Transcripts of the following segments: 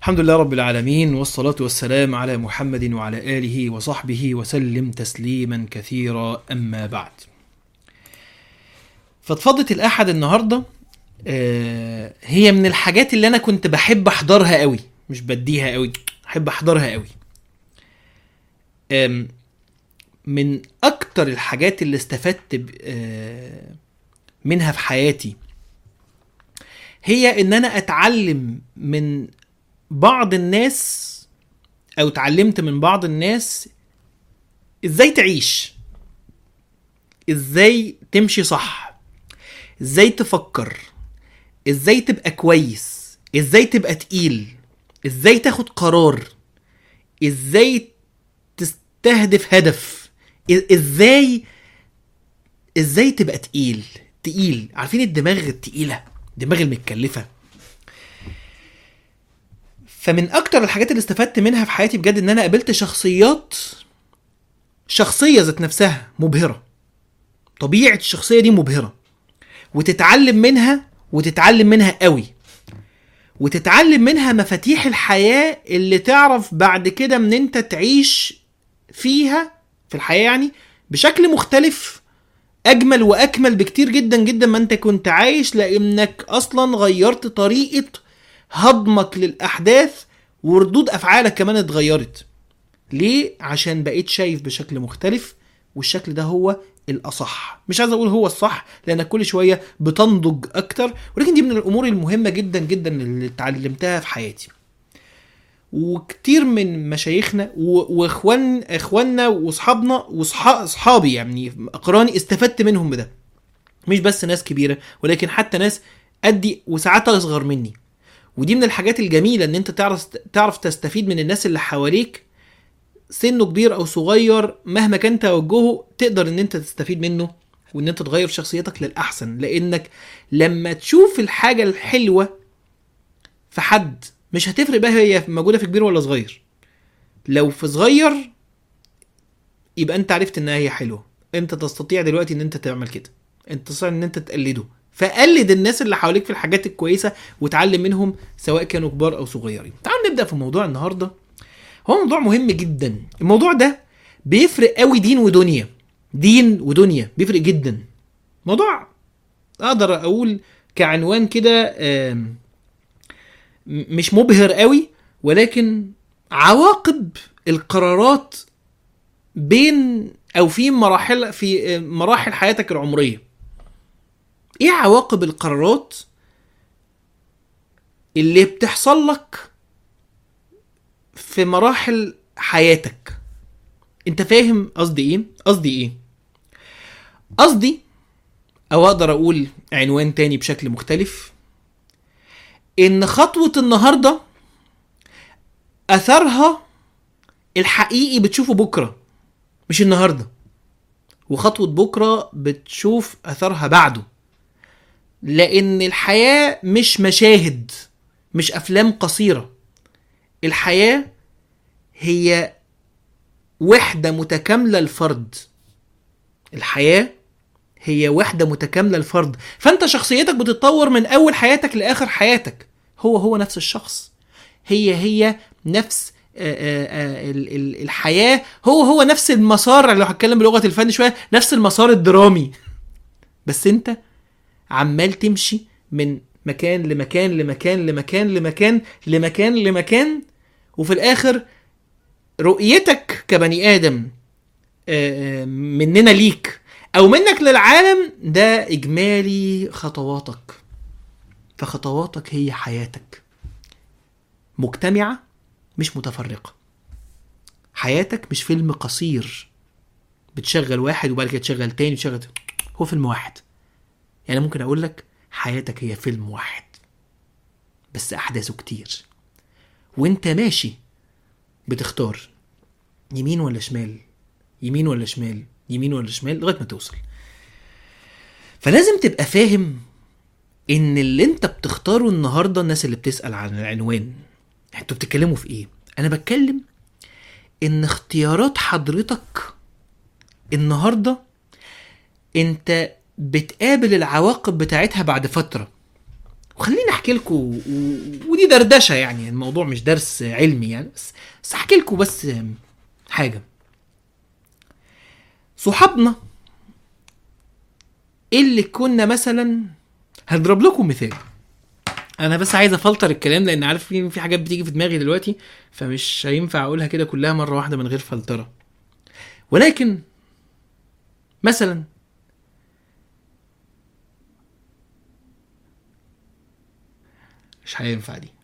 الحمد لله رب العالمين والصلاة والسلام على محمد وعلى آله وصحبه وسلم تسليما كثيرا أما بعد فضفضة الأحد النهاردة آه، هي من الحاجات اللي أنا كنت بحب أحضرها قوي مش بديها قوي أحب أحضرها قوي آم، من أكتر الحاجات اللي استفدت ب- آه، منها في حياتي هي ان انا اتعلم من بعض الناس او اتعلمت من بعض الناس ازاي تعيش ازاي تمشي صح ازاي تفكر ازاي تبقى كويس ازاي تبقى تقيل ازاي تاخد قرار ازاي تستهدف هدف إ- ازاي ازاي تبقى تقيل تقيل عارفين الدماغ التقيله الدماغ المتكلفه فمن اكتر الحاجات اللي استفدت منها في حياتي بجد ان انا قابلت شخصيات شخصيه ذات نفسها مبهره طبيعه الشخصيه دي مبهره وتتعلم منها وتتعلم منها قوي وتتعلم منها مفاتيح الحياه اللي تعرف بعد كده ان انت تعيش فيها في الحياه يعني بشكل مختلف اجمل واكمل بكتير جدا جدا ما انت كنت عايش لانك اصلا غيرت طريقه هضمك للاحداث وردود افعالك كمان اتغيرت ليه عشان بقيت شايف بشكل مختلف والشكل ده هو الاصح مش عايز اقول هو الصح لانك كل شويه بتنضج اكتر ولكن دي من الامور المهمه جدا جدا اللي اتعلمتها في حياتي وكتير من مشايخنا و- واخوان اخواننا واصحابنا واصحابي يعني اقراني استفدت منهم بده مش بس ناس كبيره ولكن حتى ناس قدي وساعات اصغر مني ودي من الحاجات الجميله ان انت تعرف تعرف تستفيد من الناس اللي حواليك سنه كبير او صغير مهما كان توجهه تقدر ان انت تستفيد منه وان انت تغير شخصيتك للاحسن لانك لما تشوف الحاجه الحلوه في حد مش هتفرق بقى هي موجوده في كبير ولا صغير لو في صغير يبقى انت عرفت انها هي حلوه انت تستطيع دلوقتي ان انت تعمل كده انت تستطيع ان انت تقلده فقلد الناس اللي حواليك في الحاجات الكويسه وتعلم منهم سواء كانوا كبار او صغيرين تعالوا نبدا في موضوع النهارده هو موضوع مهم جدا الموضوع ده بيفرق قوي دين ودنيا دين ودنيا بيفرق جدا موضوع اقدر اقول كعنوان كده آم، م- مش مبهر قوي ولكن عواقب القرارات بين او في مراحل في مراحل حياتك العمريه ايه عواقب القرارات اللي بتحصل لك في مراحل حياتك انت فاهم قصدي ايه قصدي ايه قصدي او اقدر اقول عنوان تاني بشكل مختلف ان خطوه النهارده اثرها الحقيقي بتشوفه بكره مش النهارده وخطوه بكره بتشوف اثرها بعده لان الحياه مش مشاهد مش افلام قصيره الحياه هي وحده متكامله الفرد الحياه هي وحده متكامله الفرد فانت شخصيتك بتتطور من اول حياتك لاخر حياتك هو هو نفس الشخص هي هي نفس آه، آه، آه، ال- ال- الحياه هو هو نفس المسار لو هتكلم بلغه الفن شويه نفس المسار الدرامي بس انت عمال تمشي من مكان لمكان لمكان لمكان لمكان لمكان لمكان وفي الاخر رؤيتك كبني ادم آه، آه، مننا ليك او منك للعالم ده اجمالي خطواتك فخطواتك هي حياتك مجتمعه مش متفرقه حياتك مش فيلم قصير بتشغل واحد وبعد كده تشغل تاني وتشغل هو فيلم واحد يعني ممكن اقول لك حياتك هي فيلم واحد بس احداثه كتير وانت ماشي بتختار يمين ولا شمال يمين ولا شمال يمين ولا شمال لغايه ما توصل فلازم تبقى فاهم ان اللي انت بتختاره النهارده الناس اللي بتسال عن العنوان انتوا بتتكلموا في ايه انا بتكلم ان اختيارات حضرتك النهارده انت بتقابل العواقب بتاعتها بعد فتره وخليني احكي لكم و... ودي دردشه يعني الموضوع مش درس علمي يعني بس بس احكي لكم بس حاجه صحابنا اللي كنا مثلا هضرب لكم مثال انا بس عايز افلتر الكلام لان عارف في في حاجات بتيجي في دماغي دلوقتي فمش هينفع اقولها كده كلها مره واحده من غير فلتره ولكن مثلا مش هينفع دي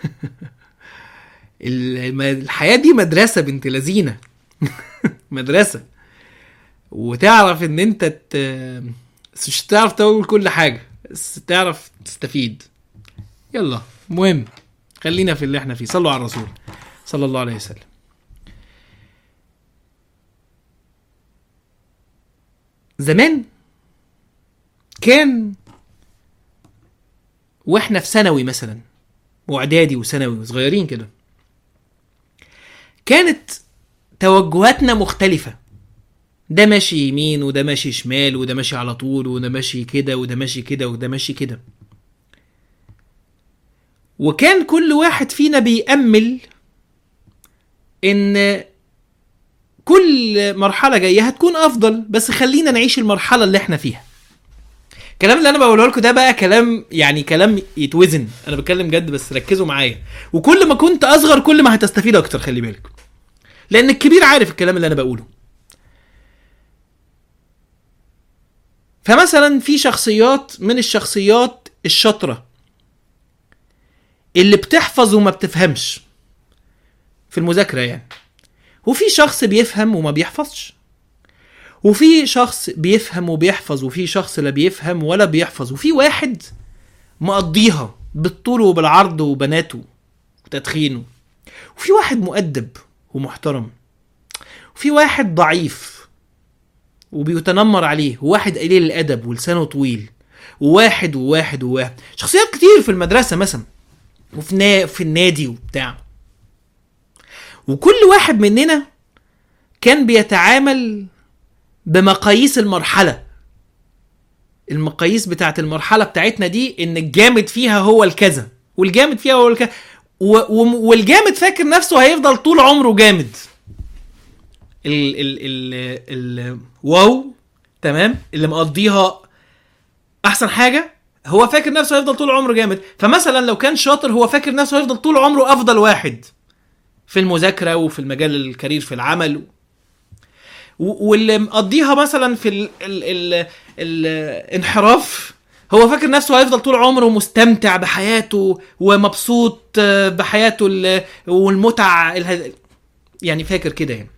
الم- الحياه دي مدرسه بنت لذينه مدرسه وتعرف ان انت ت... بس مش تعرف تقول كل حاجه بس تعرف تستفيد يلا مهم خلينا في اللي احنا فيه صلوا على الرسول صلى الله عليه وسلم زمان كان واحنا في ثانوي مثلا واعدادي وثانوي وصغيرين كده كانت توجهاتنا مختلفة ده ماشي يمين وده ماشي شمال وده ماشي على طول وده ماشي كده وده ماشي كده وده ماشي كده وكان كل واحد فينا بيأمل ان كل مرحلة جاية هتكون افضل بس خلينا نعيش المرحلة اللي احنا فيها الكلام اللي انا بقوله لكم ده بقى كلام يعني كلام يتوزن انا بتكلم جد بس ركزوا معايا وكل ما كنت اصغر كل ما هتستفيد اكتر خلي بالك لان الكبير عارف الكلام اللي انا بقوله فمثلا في شخصيات من الشخصيات الشاطره اللي بتحفظ وما بتفهمش في المذاكره يعني وفي شخص بيفهم وما بيحفظش وفي شخص بيفهم وبيحفظ وفي شخص لا بيفهم ولا بيحفظ وفي واحد مقضيها بالطول وبالعرض وبناته وتدخينه وفي واحد مؤدب ومحترم وفي واحد ضعيف وبيتنمر عليه وواحد قليل الادب ولسانه طويل وواحد وواحد وواحد شخصيات كتير في المدرسه مثلا وفي نا... في النادي وبتاع وكل واحد مننا كان بيتعامل بمقاييس المرحله المقاييس بتاعت المرحله بتاعتنا دي ان الجامد فيها هو الكذا والجامد فيها هو الكذا و... و... والجامد فاكر نفسه هيفضل طول عمره جامد ال ال ال ال واو تمام اللي مقضيها احسن حاجه هو فاكر نفسه هيفضل طول عمره جامد فمثلا لو كان شاطر هو فاكر نفسه هيفضل طول عمره افضل واحد في المذاكره وفي المجال الكارير في العمل و- واللي مقضيها مثلا في ال ال ال الانحراف هو فاكر نفسه هيفضل طول عمره مستمتع بحياته ومبسوط آه، بحياته ال- والمتع اله- يعني فاكر كده يعني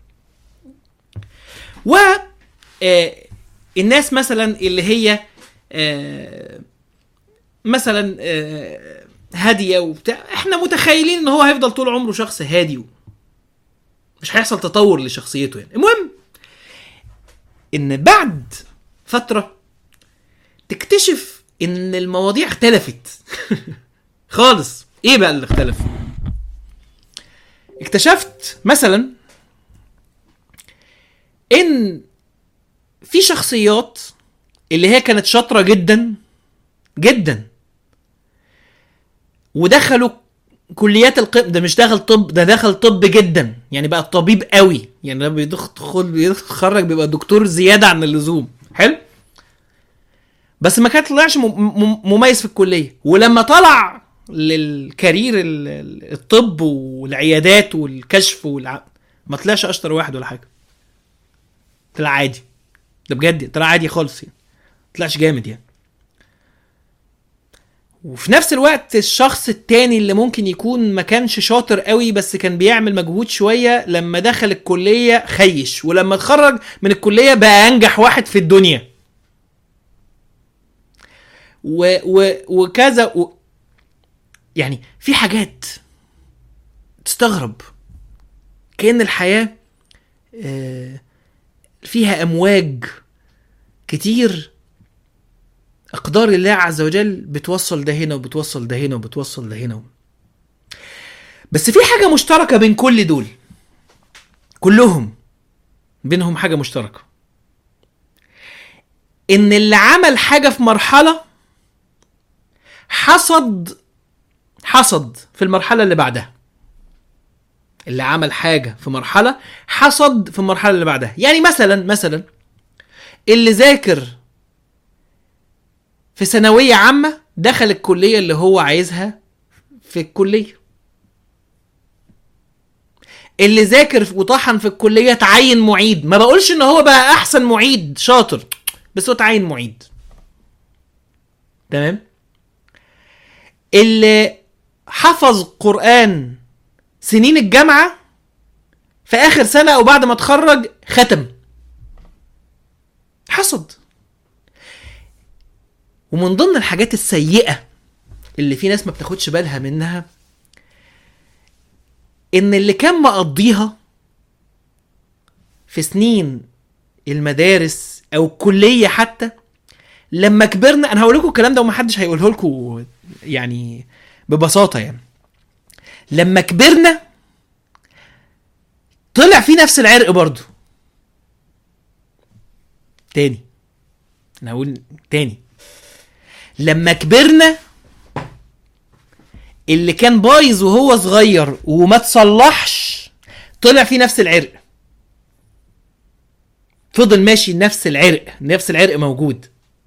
و آه، الناس مثلا اللي هي آه، مثلا آه، هاديه وبتاع احنا متخيلين ان هو هيفضل طول عمره شخص هادي و- مش هيحصل تطور لشخصيته يعني المهم ان بعد فتره تكتشف ان المواضيع اختلفت خالص ايه بقى اللي اختلف اكتشفت مثلا ان في شخصيات اللي هي كانت شاطره جدا جدا ودخلوا كليات القم ده مش دخل طب ده دخل طب جدا يعني بقى طبيب قوي يعني ده بيدخل بيتخرج بيبقى دكتور زياده عن اللزوم حلو بس ما كان طلعش م- م- مميز في الكليه ولما طلع للكارير ال- ال- الطب والعيادات والكشف والع... ما طلعش اشطر واحد ولا حاجه طلع عادي ده بجد طلع عادي خالص يعني طلعش جامد يعني وفي نفس الوقت الشخص التاني اللي ممكن يكون ما كانش شاطر قوي بس كان بيعمل مجهود شوية لما دخل الكلية خيش ولما اتخرج من الكلية بقى أنجح واحد في الدنيا و و وكذا و يعني في حاجات تستغرب كأن الحياة آه، فيها أمواج كتير اقدار الله عز وجل بتوصل ده هنا وبتوصل ده هنا وبتوصل ده هنا بس في حاجه مشتركه بين كل دول كلهم بينهم حاجه مشتركه ان اللي عمل حاجه في مرحله حصد حصد في المرحله اللي بعدها اللي عمل حاجه في مرحله حصد في المرحله اللي بعدها يعني مثلا مثلا اللي ذاكر في ثانويه عامه دخل الكليه اللي هو عايزها في الكليه اللي ذاكر وطحن في الكليه تعين معيد ما بقولش ان هو بقى احسن معيد شاطر بس هو تعين معيد تمام اللي حفظ قران سنين الجامعه في اخر سنه او بعد ما اتخرج ختم حصد ومن ضمن الحاجات السيئه اللي في ناس ما بتاخدش بالها منها ان اللي كان مقضيها في سنين المدارس او الكليه حتى لما كبرنا انا هقول لكم الكلام ده ومحدش هيقوله لكم يعني ببساطه يعني لما كبرنا طلع في نفس العرق برضه تاني انا هقول تاني لما كبرنا اللي كان بايظ وهو صغير وما تصلحش طلع فيه نفس العرق فضل ماشي نفس العرق نفس العرق موجود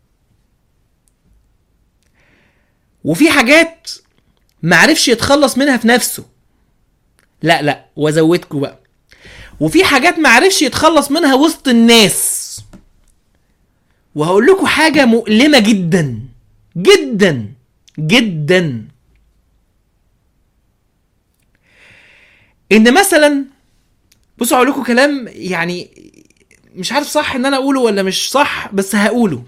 وفي حاجات معرفش يتخلص منها في نفسه لا لا وازودكم بقى وفي حاجات معرفش يتخلص منها وسط الناس وهقول لكم حاجة مؤلمة جدا جدا جدا ان مثلا بصوا هقول لكم كلام يعني مش عارف صح ان انا اقوله ولا مش صح بس هقوله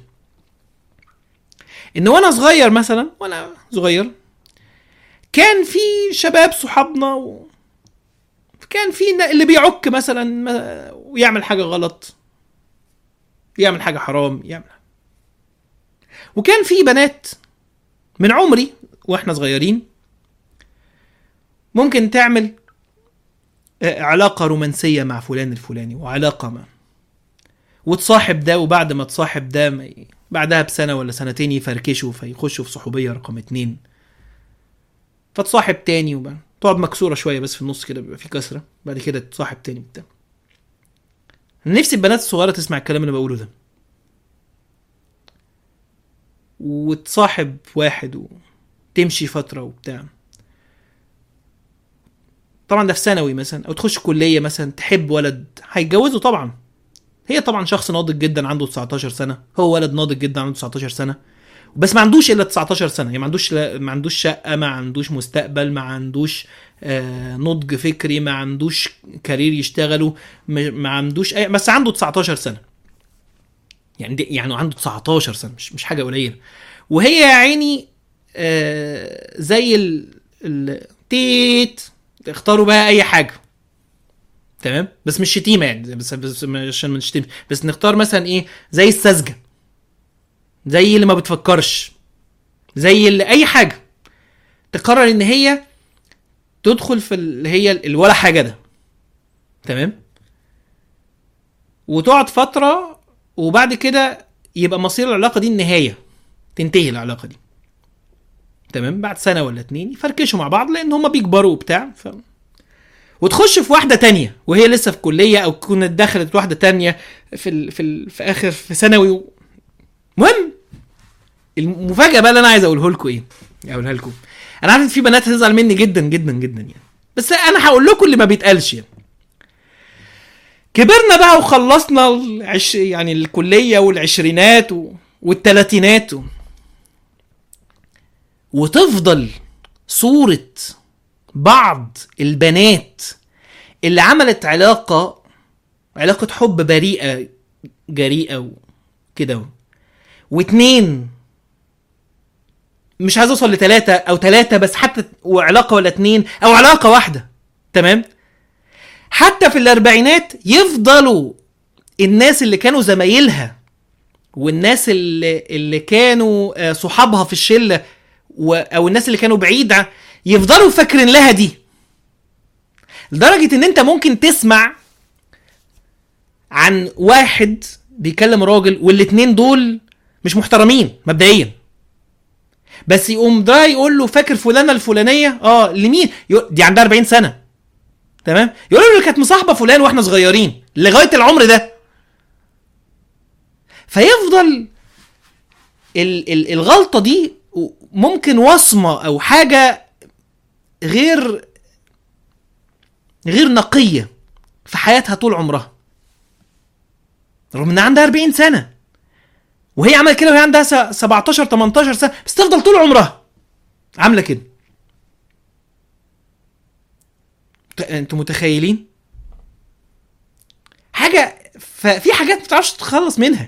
ان وانا صغير مثلا وانا صغير كان في شباب صحابنا و... كان في اللي بيعك مثلا ويعمل حاجه غلط يعمل حاجه حرام يعمل وكان في بنات من عمري واحنا صغيرين ممكن تعمل علاقة رومانسية مع فلان الفلاني وعلاقة ما وتصاحب ده وبعد ما تصاحب ده ما ي... بعدها بسنة ولا سنتين يفركشوا فيخشوا في صحوبية رقم اتنين فتصاحب تاني وبقى تقعد مكسورة شوية بس في النص كده بيبقى في كسرة بعد كده تصاحب تاني بتاع نفسي البنات الصغيرة تسمع الكلام اللي بقوله ده وتصاحب واحد وتمشي فترة وبتاع طبعا ده في ثانوي مثلا او تخش كليه مثلا تحب ولد هيتجوزه طبعا هي طبعا شخص ناضج جدا عنده 19 سنه هو ولد ناضج جدا عنده 19 سنه بس ما عندوش الا 19 سنه يعني ما عندوش لا ما عندوش شقه ما عندوش مستقبل ما عندوش آه نضج فكري ما عندوش كارير يشتغله ما عندوش اي بس عنده 19 سنه يعني دي يعني عنده 19 سنه مش مش حاجه قليله وهي يا عيني آه زي ال, ال... تيت اختاروا بقى اي حاجه تمام بس مش شتيمه يعني بس, بس عشان ما نشتمش بس نختار مثلا ايه زي السذجه زي اللي ما بتفكرش زي اللي اي حاجه تقرر ان هي تدخل في اللي هي الولا حاجه ده تمام وتقعد فتره وبعد كده يبقى مصير العلاقه دي النهايه تنتهي العلاقه دي تمام بعد سنه ولا اتنين يفركشوا مع بعض لان هما بيكبروا وبتاع ف... وتخش في واحده تانية وهي لسه في كليه او كانت دخلت واحده تانية في ال... في ال... في اخر في ثانوي و... مهم المفاجاه بقى اللي انا عايز اقوله لكم ايه اقولها لكم انا عارف ان في بنات هتزعل مني جدا جدا جدا يعني بس انا هقول لكم اللي ما بيتقالش يعني كبرنا بقى وخلصنا العش... يعني الكليه والعشرينات و... والتلاتينات و... وتفضل صورة بعض البنات اللي عملت علاقة علاقة حب بريئة جريئة وكده واتنين مش عايز اوصل لتلاتة او تلاتة بس حتى وعلاقة ولا اتنين او علاقة واحدة تمام حتى في الاربعينات يفضلوا الناس اللي كانوا زمايلها والناس اللي, اللي كانوا صحابها في الشله و... او الناس اللي كانوا بعيد يفضلوا فاكرين لها دي لدرجه ان انت ممكن تسمع عن واحد بيكلم راجل والاتنين دول مش محترمين مبدئيا بس يقوم ده يقول له فاكر فلانه الفلانيه اه لمين يقول دي عندها 40 سنه تمام يقول له اللي كانت مصاحبه فلان واحنا صغيرين لغايه العمر ده فيفضل ال ال الغلطه دي ممكن وصمه او حاجه غير غير نقيه في حياتها طول عمرها رغم ان عندها 40 سنه وهي عملت كده وهي عندها س- 17 18 سنه بس تفضل طول عمرها عامله كده ت- انتوا متخيلين حاجه ففي حاجات ما تعرفش تتخلص منها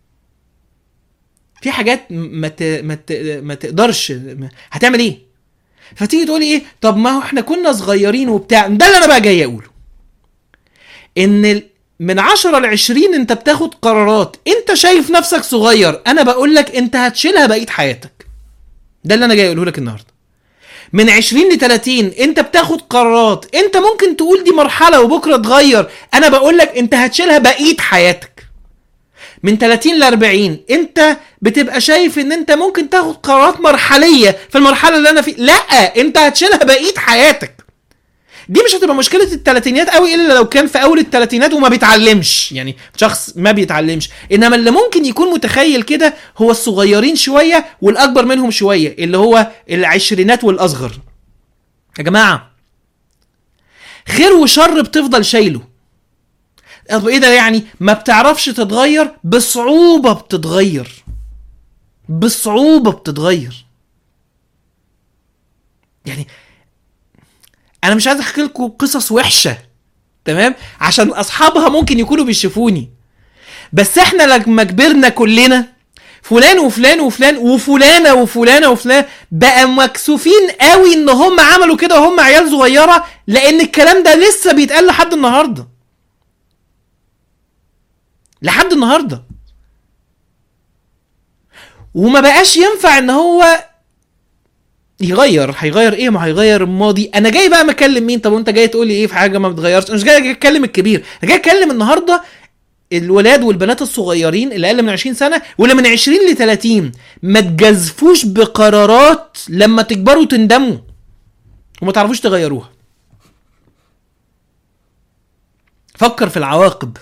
في حاجات ما ت... ما ت... ما تقدرش ما- هتعمل ايه فتيجي تقولي ايه طب ما هو احنا كنا صغيرين وبتاع ده اللي انا بقى جاي اقوله ان ال- من 10 ل 20 انت بتاخد قرارات انت شايف نفسك صغير انا بقول لك انت هتشيلها بقيه حياتك ده اللي انا جاي اقوله لك النهارده من 20 ل 30 انت بتاخد قرارات انت ممكن تقول دي مرحله وبكره تغير انا بقول لك انت هتشيلها بقيه حياتك من 30 ل 40 انت بتبقى شايف ان انت ممكن تاخد قرارات مرحليه في المرحله اللي انا فيه لا انت هتشيلها بقيه حياتك دي مش هتبقى مشكله الثلاثينات قوي الا لو كان في اول الثلاثينات وما بيتعلمش يعني شخص ما بيتعلمش انما اللي ممكن يكون متخيل كده هو الصغيرين شويه والاكبر منهم شويه اللي هو العشرينات والاصغر يا جماعه خير وشر بتفضل شايله طب ايه ده يعني ما بتعرفش تتغير بصعوبه بتتغير بصعوبه بتتغير يعني انا مش عايز احكي لكم قصص وحشه تمام عشان اصحابها ممكن يكونوا بيشوفوني بس احنا لما كبرنا كلنا فلان وفلان وفلان وفلانه وفلانه وفلان بقى مكسوفين قوي ان هم عملوا كده وهم عيال صغيره لان الكلام ده لسه بيتقال لحد النهارده لحد النهارده وما بقاش ينفع ان هو يغير هيغير ايه ما هيغير الماضي انا جاي بقى مكلم مين طب وانت جاي تقول لي ايه في حاجه ما بتغيرش انا مش جاي اتكلم الكبير انا جاي اتكلم النهارده الولاد والبنات الصغيرين اللي اقل من 20 سنه واللي من 20 ل 30 ما تجازفوش بقرارات لما تكبروا تندموا وما تعرفوش تغيروها فكر في العواقب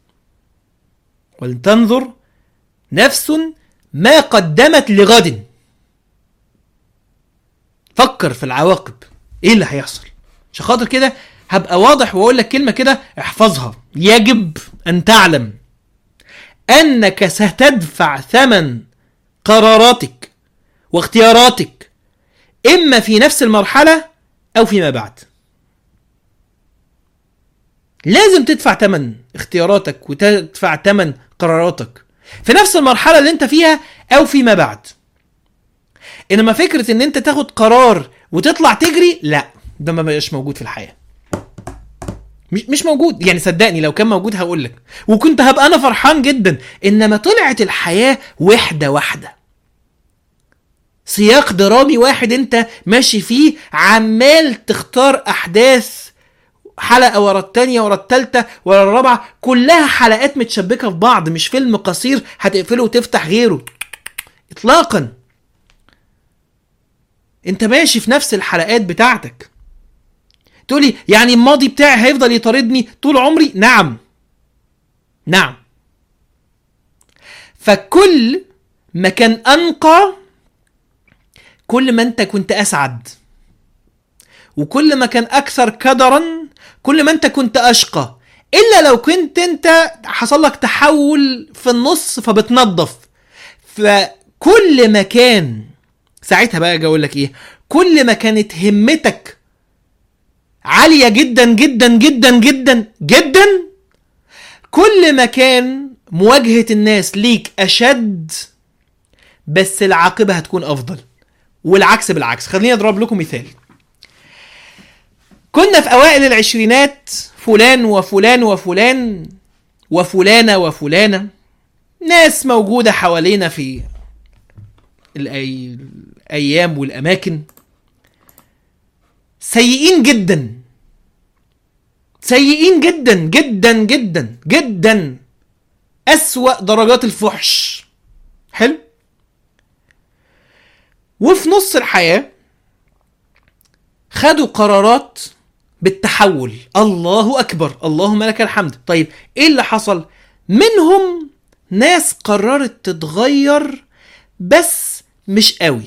ولتنظر نفس ما قدمت لغد فكر في العواقب ايه اللي هيحصل عشان خاطر كده هبقى واضح واقول لك كلمه كده احفظها يجب ان تعلم انك ستدفع ثمن قراراتك واختياراتك اما في نفس المرحله او فيما بعد لازم تدفع ثمن اختياراتك وتدفع ثمن قراراتك في نفس المرحله اللي انت فيها او فيما بعد انما فكره ان انت تاخد قرار وتطلع تجري لا ده ما بقاش موجود في الحياه مش مش موجود يعني صدقني لو كان موجود هقول لك وكنت هبقى انا فرحان جدا انما طلعت الحياه وحده واحده سياق درامي واحد انت ماشي فيه عمال تختار احداث حلقه ورا التانية ورا التالتة ورا الرابعه كلها حلقات متشبكه في بعض مش فيلم قصير هتقفله وتفتح غيره اطلاقا انت ماشي في نفس الحلقات بتاعتك تقولي يعني الماضي بتاعي هيفضل يطاردني طول عمري نعم نعم فكل ما كان انقى كل ما انت كنت اسعد وكل ما كان اكثر كدرا كل ما انت كنت اشقى الا لو كنت انت حصل لك تحول في النص فبتنظف فكل ما كان ساعتها بقى اجي اقول لك ايه كل ما كانت همتك عاليه جدا جدا جدا جدا جدا كل ما كان مواجهه الناس ليك اشد بس العاقبه هتكون افضل والعكس بالعكس خليني اضرب لكم مثال كنا في اوائل العشرينات فلان وفلان وفلان وفلانه وفلانه ناس موجوده حوالينا في الأي... الايام والاماكن سيئين جدا سيئين جدا جدا جدا جدا اسوا درجات الفحش حلو وفي نص الحياه خدوا قرارات بالتحول الله اكبر اللهم لك الحمد طيب ايه اللي حصل منهم ناس قررت تتغير بس مش قوي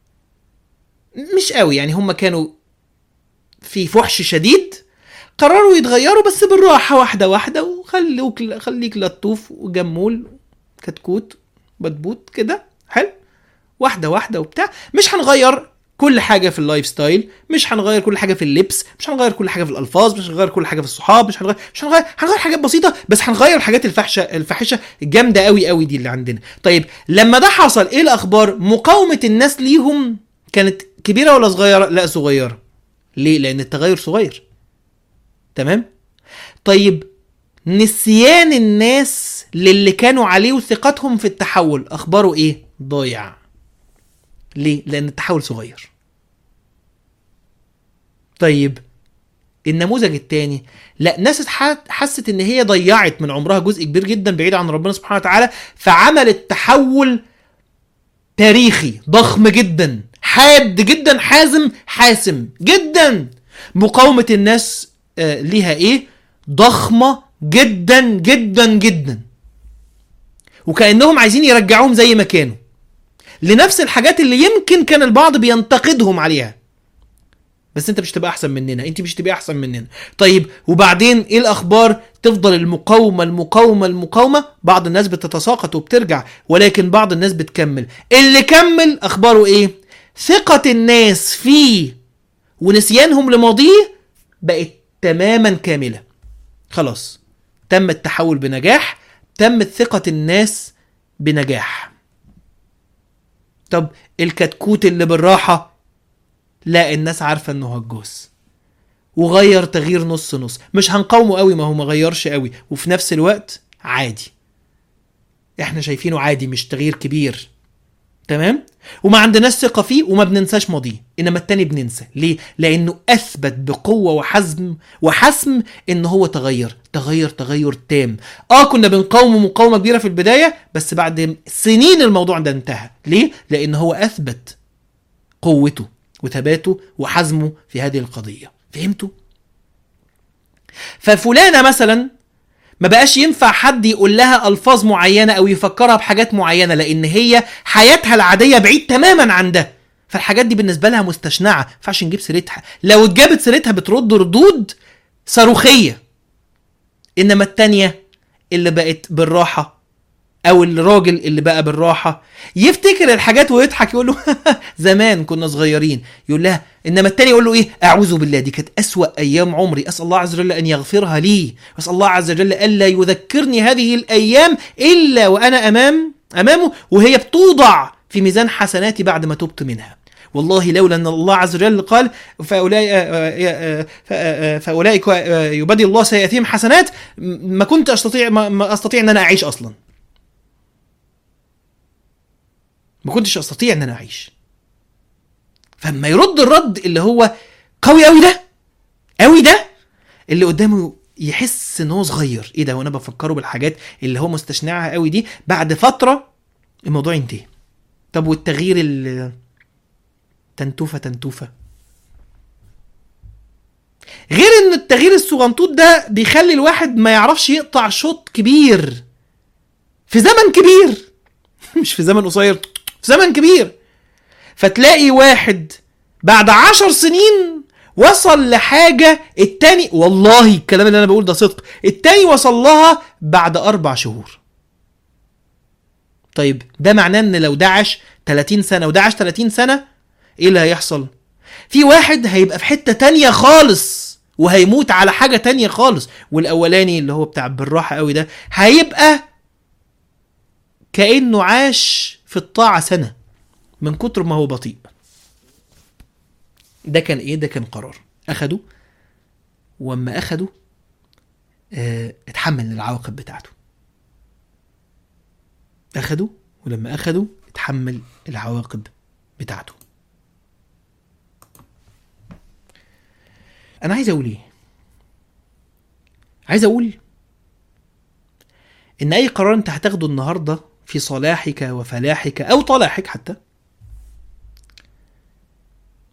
مش قوي يعني هم كانوا في فحش شديد قرروا يتغيروا بس بالراحة واحدة واحدة وخلوك خليك لطوف وجمول كتكوت بتبوت كده حلو واحدة واحدة وبتاع مش هنغير كل حاجة في اللايف ستايل مش هنغير كل حاجة في اللبس مش هنغير كل حاجة في الألفاظ مش هنغير كل حاجة في الصحاب مش هنغير مش هنغير هنغير حاجات بسيطة بس هنغير الحاجات الفحشة الفاحشة الجامدة قوي قوي دي اللي عندنا طيب لما ده حصل ايه الأخبار مقاومة الناس ليهم كانت كبيرة ولا صغيرة لا صغيرة ليه لأن التغير صغير تمام طيب نسيان الناس للي كانوا عليه وثقتهم في التحول اخباره ايه ضايع ليه لان التحول صغير طيب النموذج الثاني لا ناس اتح- حست ان هي ضيعت من عمرها جزء كبير جدا بعيد عن ربنا سبحانه وتعالى فعملت تحول تاريخي ضخم جدا حاد جدا حازم حاسم جدا مقاومة الناس آه، ليها ايه ضخمة جدا جدا جدا وكأنهم عايزين يرجعوهم زي ما كانوا لنفس الحاجات اللي يمكن كان البعض بينتقدهم عليها بس انت مش تبقى احسن مننا انت مش تبقى احسن مننا طيب وبعدين ايه الاخبار تفضل المقاومه المقاومه المقاومه بعض الناس بتتساقط وبترجع ولكن بعض الناس بتكمل اللي كمل اخباره ايه ثقه الناس فيه ونسيانهم لماضيه بقت تماما كامله خلاص تم التحول بنجاح تمت ثقه الناس بنجاح طب الكتكوت اللي بالراحه لا الناس عارفه انه هجوس وغير تغيير نص نص مش هنقاومه قوي ما هو ما غيرش قوي وفي نفس الوقت عادي احنا شايفينه عادي مش تغيير كبير تمام وما عندناش ثقه فيه وما بننساش ماضيه انما التاني بننسى ليه لانه اثبت بقوه وحزم وحسم ان هو تغير تغير تغير تام اه كنا بنقاومه مقاومه كبيره في البدايه بس بعد سنين الموضوع ده انتهى ليه لان هو اثبت قوته وثباته وحزمه في هذه القضيه فهمتوا ففلانه مثلا ما بقاش ينفع حد يقول لها الفاظ معينه او يفكرها بحاجات معينه لان هي حياتها العاديه بعيد تماما عن ده فالحاجات دي بالنسبه لها مستشنعه ما ينفعش نجيب سيرتها لو اتجابت سيرتها بترد ردود صاروخيه انما التانية اللي بقت بالراحه او الراجل اللي بقى بالراحه يفتكر الحاجات ويضحك يقول له زمان كنا صغيرين يقول لها انما التاني يقول له ايه اعوذ بالله دي كانت اسوا ايام عمري اسال الله عز وجل ان يغفرها لي واسال الله عز وجل الا يذكرني هذه الايام الا وانا امام امامه وهي بتوضع في ميزان حسناتي بعد ما تبت منها والله لولا ان الله عز وجل قال فاولئك فاولئك يبدل الله سيئاتهم حسنات ما كنت استطيع ما, ما استطيع ان انا اعيش اصلا ما كنتش استطيع ان انا اعيش فلما يرد الرد اللي هو قوي قوي ده قوي ده اللي قدامه يحس ان هو صغير ايه ده وانا بفكره بالحاجات اللي هو مستشنعها قوي دي بعد فتره الموضوع ينتهي طب والتغيير ال تنتوفه تنتوفه غير ان التغيير الصغنطوط ده بيخلي الواحد ما يعرفش يقطع شوط كبير في زمن كبير مش في زمن قصير في زمن كبير فتلاقي واحد بعد عشر سنين وصل لحاجة التاني والله الكلام اللي أنا بقول ده صدق التاني وصل لها بعد أربع شهور طيب ده معناه إن لو ده عاش 30 سنة وده عاش 30 سنة إيه اللي هيحصل؟ في واحد هيبقى في حتة تانية خالص وهيموت على حاجة تانية خالص والأولاني اللي هو بتاع بالراحة قوي ده هيبقى كأنه عاش في الطاعة سنة من كتر ما هو بطيء ده كان ايه ده كان قرار اخده واما اخده اه اتحمل العواقب بتاعته اخده ولما اخده اتحمل العواقب بتاعته انا عايز اقول ايه عايز اقول ان اي قرار انت هتاخده النهارده في صلاحك وفلاحك او طلاحك حتى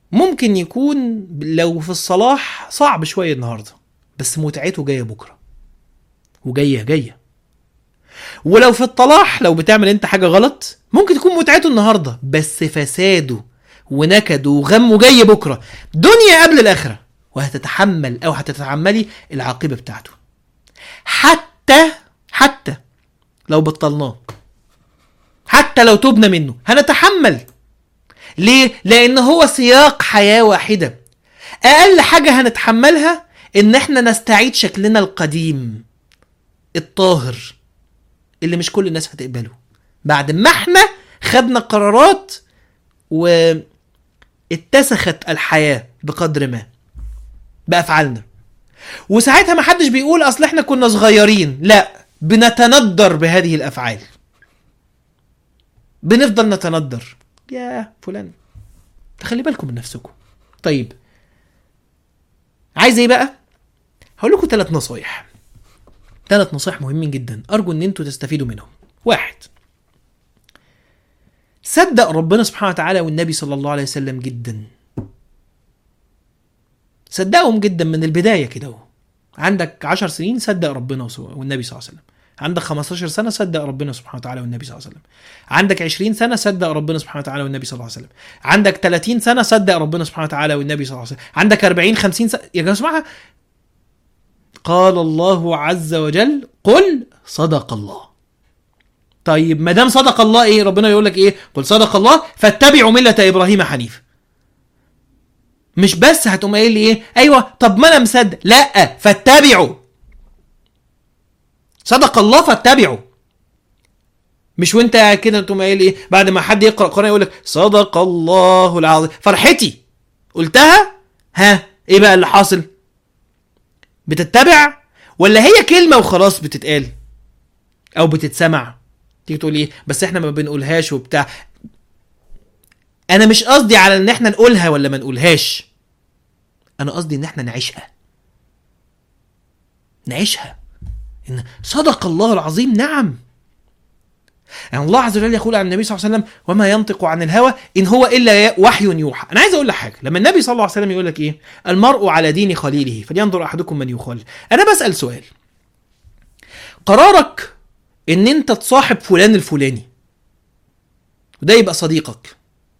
ممكن يكون لو في الصلاح صعب شويه النهارده بس متعته جايه بكره وجايه جايه ولو في الطلاح لو بتعمل انت حاجه غلط ممكن تكون متعته النهارده بس فساده ونكده وغمه جاي بكره دنيا قبل الاخره وهتتحمل او هتتحملي العاقبه بتاعته حتى حتى لو بطلناه حتى لو تبنا منه هنتحمل ليه لان هو سياق حياه واحده اقل حاجه هنتحملها ان احنا نستعيد شكلنا القديم الطاهر اللي مش كل الناس هتقبله بعد ما احنا خدنا قرارات واتسخت الحياه بقدر ما بافعالنا وساعتها ما حدش بيقول اصل احنا كنا صغيرين لا بنتندر بهذه الافعال بنفضل نتندر يا فلان تخلي بالكم من نفسكم طيب عايز ايه بقى هقول لكم ثلاث نصايح ثلاث نصايح مهمين جدا ارجو ان انتوا تستفيدوا منهم واحد صدق ربنا سبحانه وتعالى والنبي صلى الله عليه وسلم جدا صدقهم جدا من البدايه كده اهو عندك 10 سنين صدق ربنا وسو- والنبي صلى الله عليه وسلم عندك 15 سنه صدق ربنا سبحانه وتعالى والنبي صلى الله عليه وسلم عندك 20 سنه صدق ربنا سبحانه وتعالى والنبي صلى الله عليه وسلم عندك 30 سنه صدق ربنا سبحانه وتعالى والنبي صلى الله عليه وسلم عندك 40 50 سنه يا جماعه قال الله عز وجل قل صدق الله طيب ما دام صدق الله ايه ربنا يقول لك ايه قل صدق الله فاتبعوا مله ابراهيم حنيفا مش بس هتقوم قايل لي ايه ايوه طب ما انا مصدق لا فاتبعوا صدق الله فاتبعوا مش وانت قاعد كده تقوم قايل ايه بعد ما حد يقرا قران يقول لك صدق الله العظيم فرحتي قلتها ها ايه بقى اللي حاصل بتتبع ولا هي كلمه وخلاص بتتقال او بتتسمع تيجي تقول ايه بس احنا ما بنقولهاش وبتاع انا مش قصدي على ان احنا نقولها ولا ما نقولهاش انا قصدي ان احنا نعيشها نعيشها ان صدق الله العظيم نعم يعني الله عز وجل يقول عن النبي صلى الله عليه وسلم وما ينطق عن الهوى ان هو الا وحي يوحى انا عايز اقول لك حاجه لما النبي صلى الله عليه وسلم يقول لك ايه المرء على دين خليله فلينظر احدكم من يخالل انا بسال سؤال قرارك ان انت تصاحب فلان الفلاني وده يبقى صديقك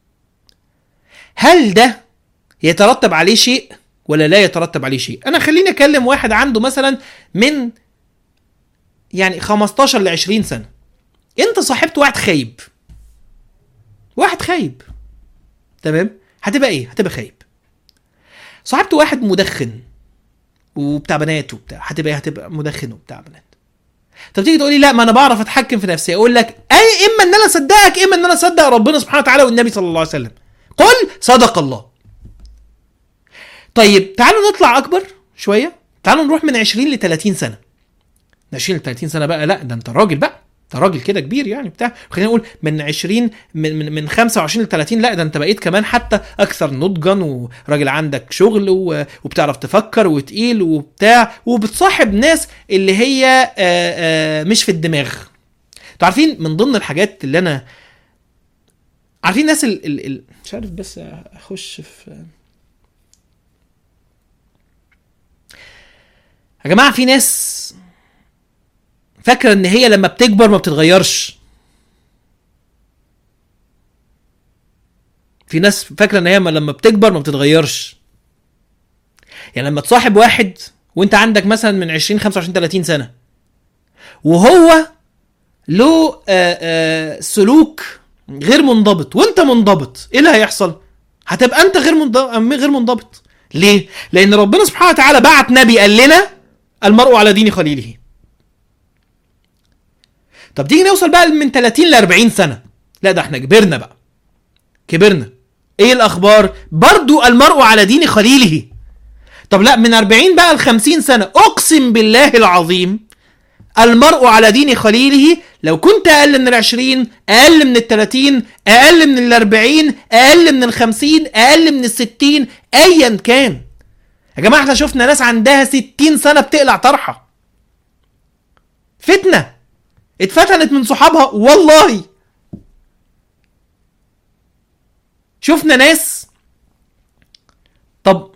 هل ده يترتب عليه شيء ولا لا يترتب عليه شيء انا خليني اكلم واحد عنده مثلا من يعني 15 ل 20 سنه انت صاحبت واحد خايب واحد خايب تمام هتبقى ايه هتبقى خايب صاحبت واحد مدخن وبتاع بنات وبتاع هتبقى ايه هتبقى مدخن وبتاع بنات طب تيجي تقولي لا ما انا بعرف اتحكم في نفسي اقول لك اي اما ان انا اصدقك اما ان انا اصدق ربنا سبحانه وتعالى والنبي صلى الله عليه وسلم قل صدق الله طيب تعالوا نطلع اكبر شويه تعالوا نروح من 20 ل 30 سنه من 20 ل 30 سنه بقى لا ده انت راجل بقى انت راجل كده كبير يعني بتاع خلينا نقول من 20 من من, من 25 ل 30 لا ده انت بقيت كمان حتى اكثر نضجا وراجل عندك شغل و- وبتعرف تفكر وتقيل وبتاع وبتصاحب ناس اللي هي آه، آه، مش في الدماغ انتوا عارفين من ضمن الحاجات اللي انا عارفين الناس ال... ال... ال... مش عارف بس اخش في يا جماعه في ناس فاكره ان هي لما بتكبر ما بتتغيرش في ناس فاكره ان هي لما بتكبر ما بتتغيرش يعني لما تصاحب واحد وانت عندك مثلا من 20 25 30 سنه وهو له آه، آه، سلوك غير منضبط وانت منضبط ايه اللي هيحصل هتبقى انت غير منضبط غير منضبط ليه لان ربنا سبحانه وتعالى بعت نبي قال لنا المرء على دين خليله طب تيجي نوصل بقى من 30 ل 40 سنه لا ده احنا كبرنا بقى كبرنا ايه الاخبار برضو المرء على دين خليله طب لا من 40 بقى ل 50 سنه اقسم بالله العظيم المرء على دين خليله لو كنت اقل من العشرين اقل من التلاتين اقل من الاربعين اقل من الخمسين اقل من الستين ايا كان يا جماعه احنا شفنا ناس عندها ستين سنه بتقلع طرحه فتنه اتفتنت من صحابها والله شفنا ناس طب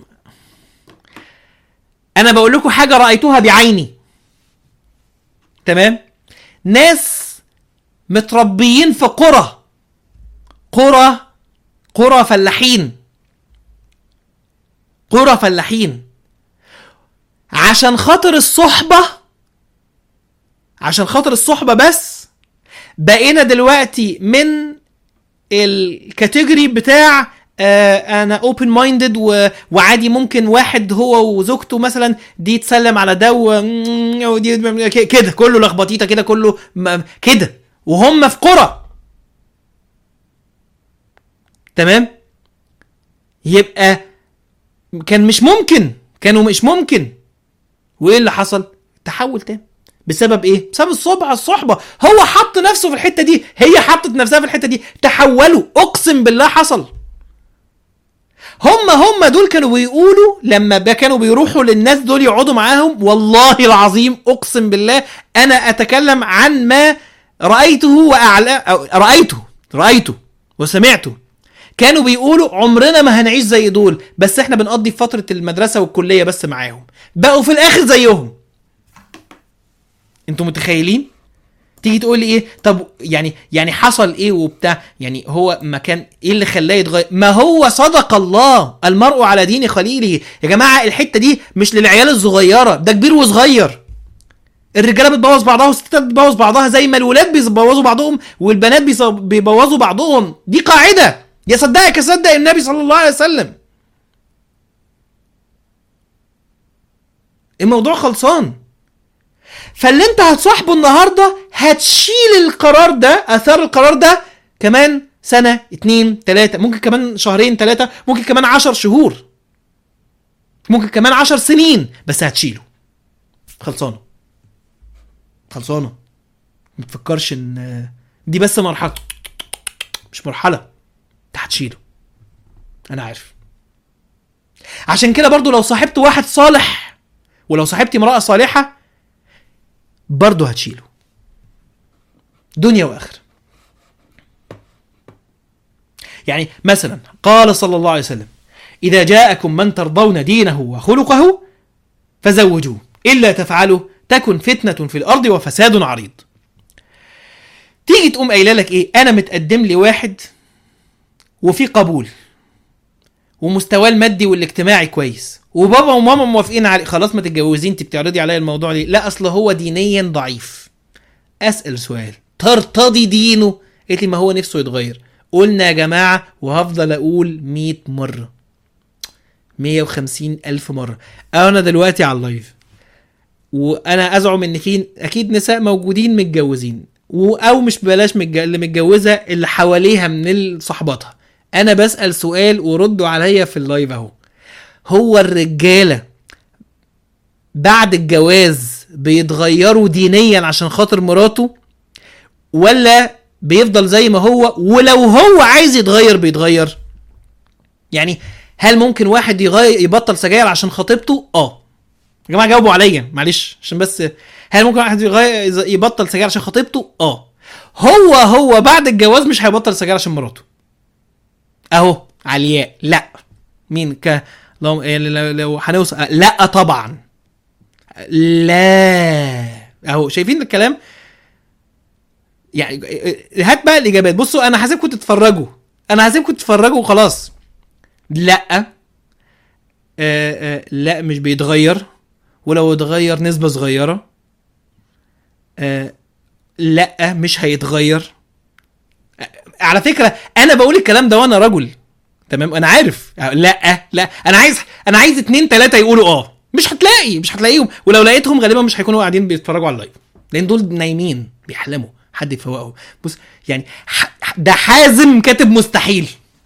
انا بقول لكم حاجه رايتها بعيني تمام ناس متربيين في قرى قرى قرى فلاحين قرى فلاحين عشان خاطر الصحبه عشان خاطر الصحبه بس بقينا دلوقتي من الكاتيجوري بتاع آه انا اوبن مايندد وعادي ممكن واحد هو وزوجته مثلا دي تسلم على ده و- ودي ك- كده كله لخبطيطه كده كله م- كده وهم في قرى تمام يبقى كان مش ممكن كانوا مش ممكن وايه اللي حصل تحول تاني بسبب ايه بسبب الصحبه الصحبه هو حط نفسه في الحته دي هي حطت نفسها في الحته دي تحولوا اقسم بالله حصل هم هم دول كانوا بيقولوا لما ب- كانوا بيروحوا للناس دول يقعدوا معاهم والله العظيم اقسم بالله انا اتكلم عن ما رايته واعلى أو رايته رايته وسمعته كانوا بيقولوا عمرنا ما هنعيش زي دول بس احنا بنقضي فتره المدرسه والكليه بس معاهم بقوا في الاخر زيهم انتوا متخيلين تيجي تقول لي ايه طب يعني يعني حصل ايه وبتاع يعني هو ما كان ايه اللي خلاه يتغير ما هو صدق الله المرء على دين خليله يا جماعه الحته دي مش للعيال الصغيره ده كبير وصغير الرجاله بتبوظ بعضها والستات بتبوظ بعضها زي ما الولاد بيبوظوا بعضهم والبنات بيص- بيبوظوا بعضهم دي قاعده يا صدقك يا صدق النبي صلى الله عليه وسلم الموضوع خلصان فاللي انت هتصاحبه النهارده هتشيل القرار ده اثار القرار ده كمان سنه اتنين تلاته ممكن كمان شهرين تلاته ممكن كمان عشر شهور ممكن كمان عشر سنين بس هتشيله خلصانه خلصانه ما تفكرش ان دي بس مرحله مش مرحله انت هتشيله انا عارف عشان كده برضو لو صاحبت واحد صالح ولو صاحبتي امرأة صالحة برضه هتشيله دنيا واخره يعني مثلا قال صلى الله عليه وسلم اذا جاءكم من ترضون دينه وخلقه فزوجوه الا تفعلوا تكن فتنه في الارض وفساد عريض تيجي تقوم قايله لك ايه انا متقدم لي واحد وفي قبول ومستواه المادي والاجتماعي كويس وبابا وماما موافقين عليه خلاص ما تتجوزي انت بتعرضي عليا الموضوع ليه لا اصل هو دينيا ضعيف اسال سؤال ترتضي دينه قالت لي ما هو نفسه يتغير قلنا يا جماعه وهفضل اقول 100 مره 150 الف مره انا دلوقتي على اللايف وانا ازعم ان في اكيد نساء موجودين متجوزين و- او مش بلاش متج... اللي متجوزه اللي حواليها من صحباتها انا بسال سؤال وردوا عليا في اللايف اهو هو الرجاله بعد الجواز بيتغيروا دينيا عشان خاطر مراته ولا بيفضل زي ما هو ولو هو عايز يتغير بيتغير يعني هل ممكن واحد يغير يبطل سجاير عشان خطيبته اه يا جماعه جاوبوا عليا معلش عشان بس هل ممكن واحد يغير يبطل سجاير عشان خطيبته اه هو هو بعد الجواز مش هيبطل سجاير عشان مراته اهو علياء لا مين ك لو لو- لو هنوصل لا طبعا لا اهو شايفين الكلام يعني هات بقى الاجابات بصوا انا هسيبكم تتفرجوا انا هسيبكم تتفرجوا وخلاص لا آه آه لا مش بيتغير ولو اتغير نسبة صغيرة آه لا مش هيتغير آه على فكرة انا بقول الكلام ده وانا رجل تمام انا عارف آه، لا لا انا عايز انا عايز اتنين تلاتة يقولوا اه مش هتلاقي مش هتلاقيهم ولو لقيتهم غالبا مش هيكونوا قاعدين بيتفرجوا على اللايف لان دول نايمين بيحلموا حد يفوقهم بص يعني ح- ده حازم كاتب مستحيل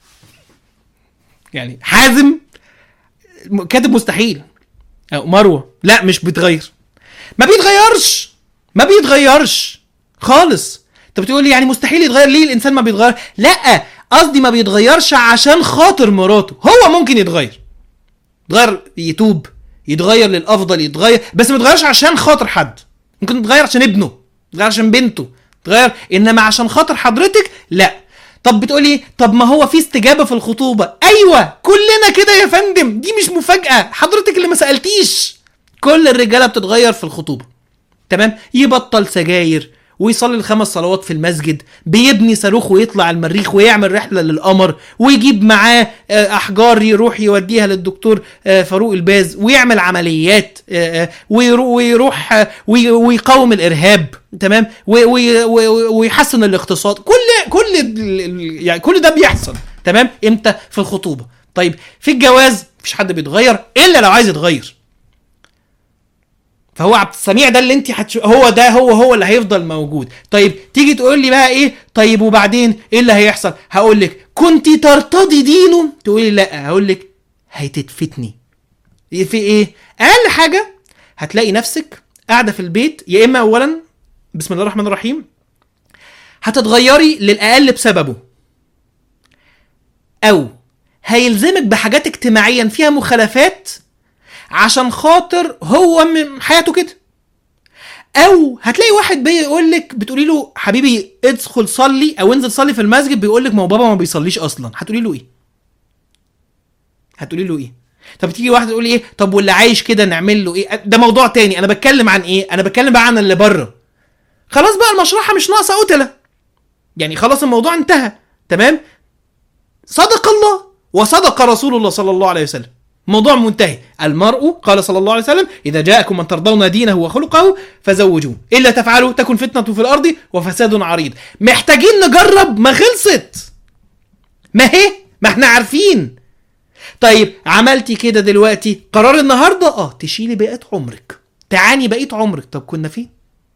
يعني حازم م- كاتب مستحيل أو مروه لا مش بيتغير ما بيتغيرش ما بيتغيرش خالص انت بتقول لي يعني مستحيل يتغير ليه الانسان ما بيتغير لا قصدي ما بيتغيرش عشان خاطر مراته هو ممكن يتغير يتغير يتوب يتغير للافضل يتغير بس ما يتغيرش عشان خاطر حد ممكن يتغير عشان ابنه يتغير عشان بنته يتغير انما عشان خاطر حضرتك لا طب بتقولي طب ما هو في استجابه في الخطوبه ايوه كلنا كده يا فندم دي مش مفاجاه حضرتك اللي ما سالتيش كل الرجاله بتتغير في الخطوبه تمام يبطل سجاير ويصلي الخمس صلوات في المسجد بيبني صاروخ ويطلع المريخ ويعمل رحله للقمر ويجيب معاه آه، احجار يروح يوديها للدكتور آه، فاروق الباز ويعمل عمليات آه، آه، ويرو- ويروح آه، وي- ويقاوم الارهاب تمام و- وي- وي- ويحسن الاقتصاد كل كل ال- ال- يعني كل ده بيحصل تمام امتى في الخطوبه طيب في الجواز مفيش حد بيتغير الا لو عايز يتغير فهو عبد السميع ده اللي انت هتشو... هو ده هو هو اللي هيفضل موجود طيب تيجي تقول لي بقى ايه طيب وبعدين ايه اللي هيحصل هقول لك كنت ترتضي دينه تقولي لا هقول لك هتتفتني في ايه اقل حاجه هتلاقي نفسك قاعده في البيت يا اما اولا بسم الله الرحمن الرحيم هتتغيري للاقل بسببه او هيلزمك بحاجات اجتماعيا فيها مخالفات عشان خاطر هو من حياته كده او هتلاقي واحد بيقول لك بتقولي له حبيبي ادخل صلي او انزل صلي في المسجد بيقول لك ما هو بابا ما بيصليش اصلا هتقولي له ايه هتقولي له ايه طب تيجي واحد تقول ايه طب واللي عايش كده نعمل له ايه ده موضوع تاني انا بتكلم عن ايه انا بتكلم بقى عن اللي بره خلاص بقى المشرحه مش ناقصه قتله يعني خلاص الموضوع انتهى تمام صدق الله وصدق رسول الله صلى الله عليه وسلم موضوع منتهي المرء قال صلى الله عليه وسلم إذا جاءكم من ترضون دينه وخلقه فزوجوه إلا تفعلوا تكن فتنة في الأرض وفساد عريض محتاجين نجرب ما خلصت ما هي ما احنا عارفين طيب عملتي كده دلوقتي قرار النهارده اه تشيلي بقية عمرك تعاني بقية عمرك طب كنا فين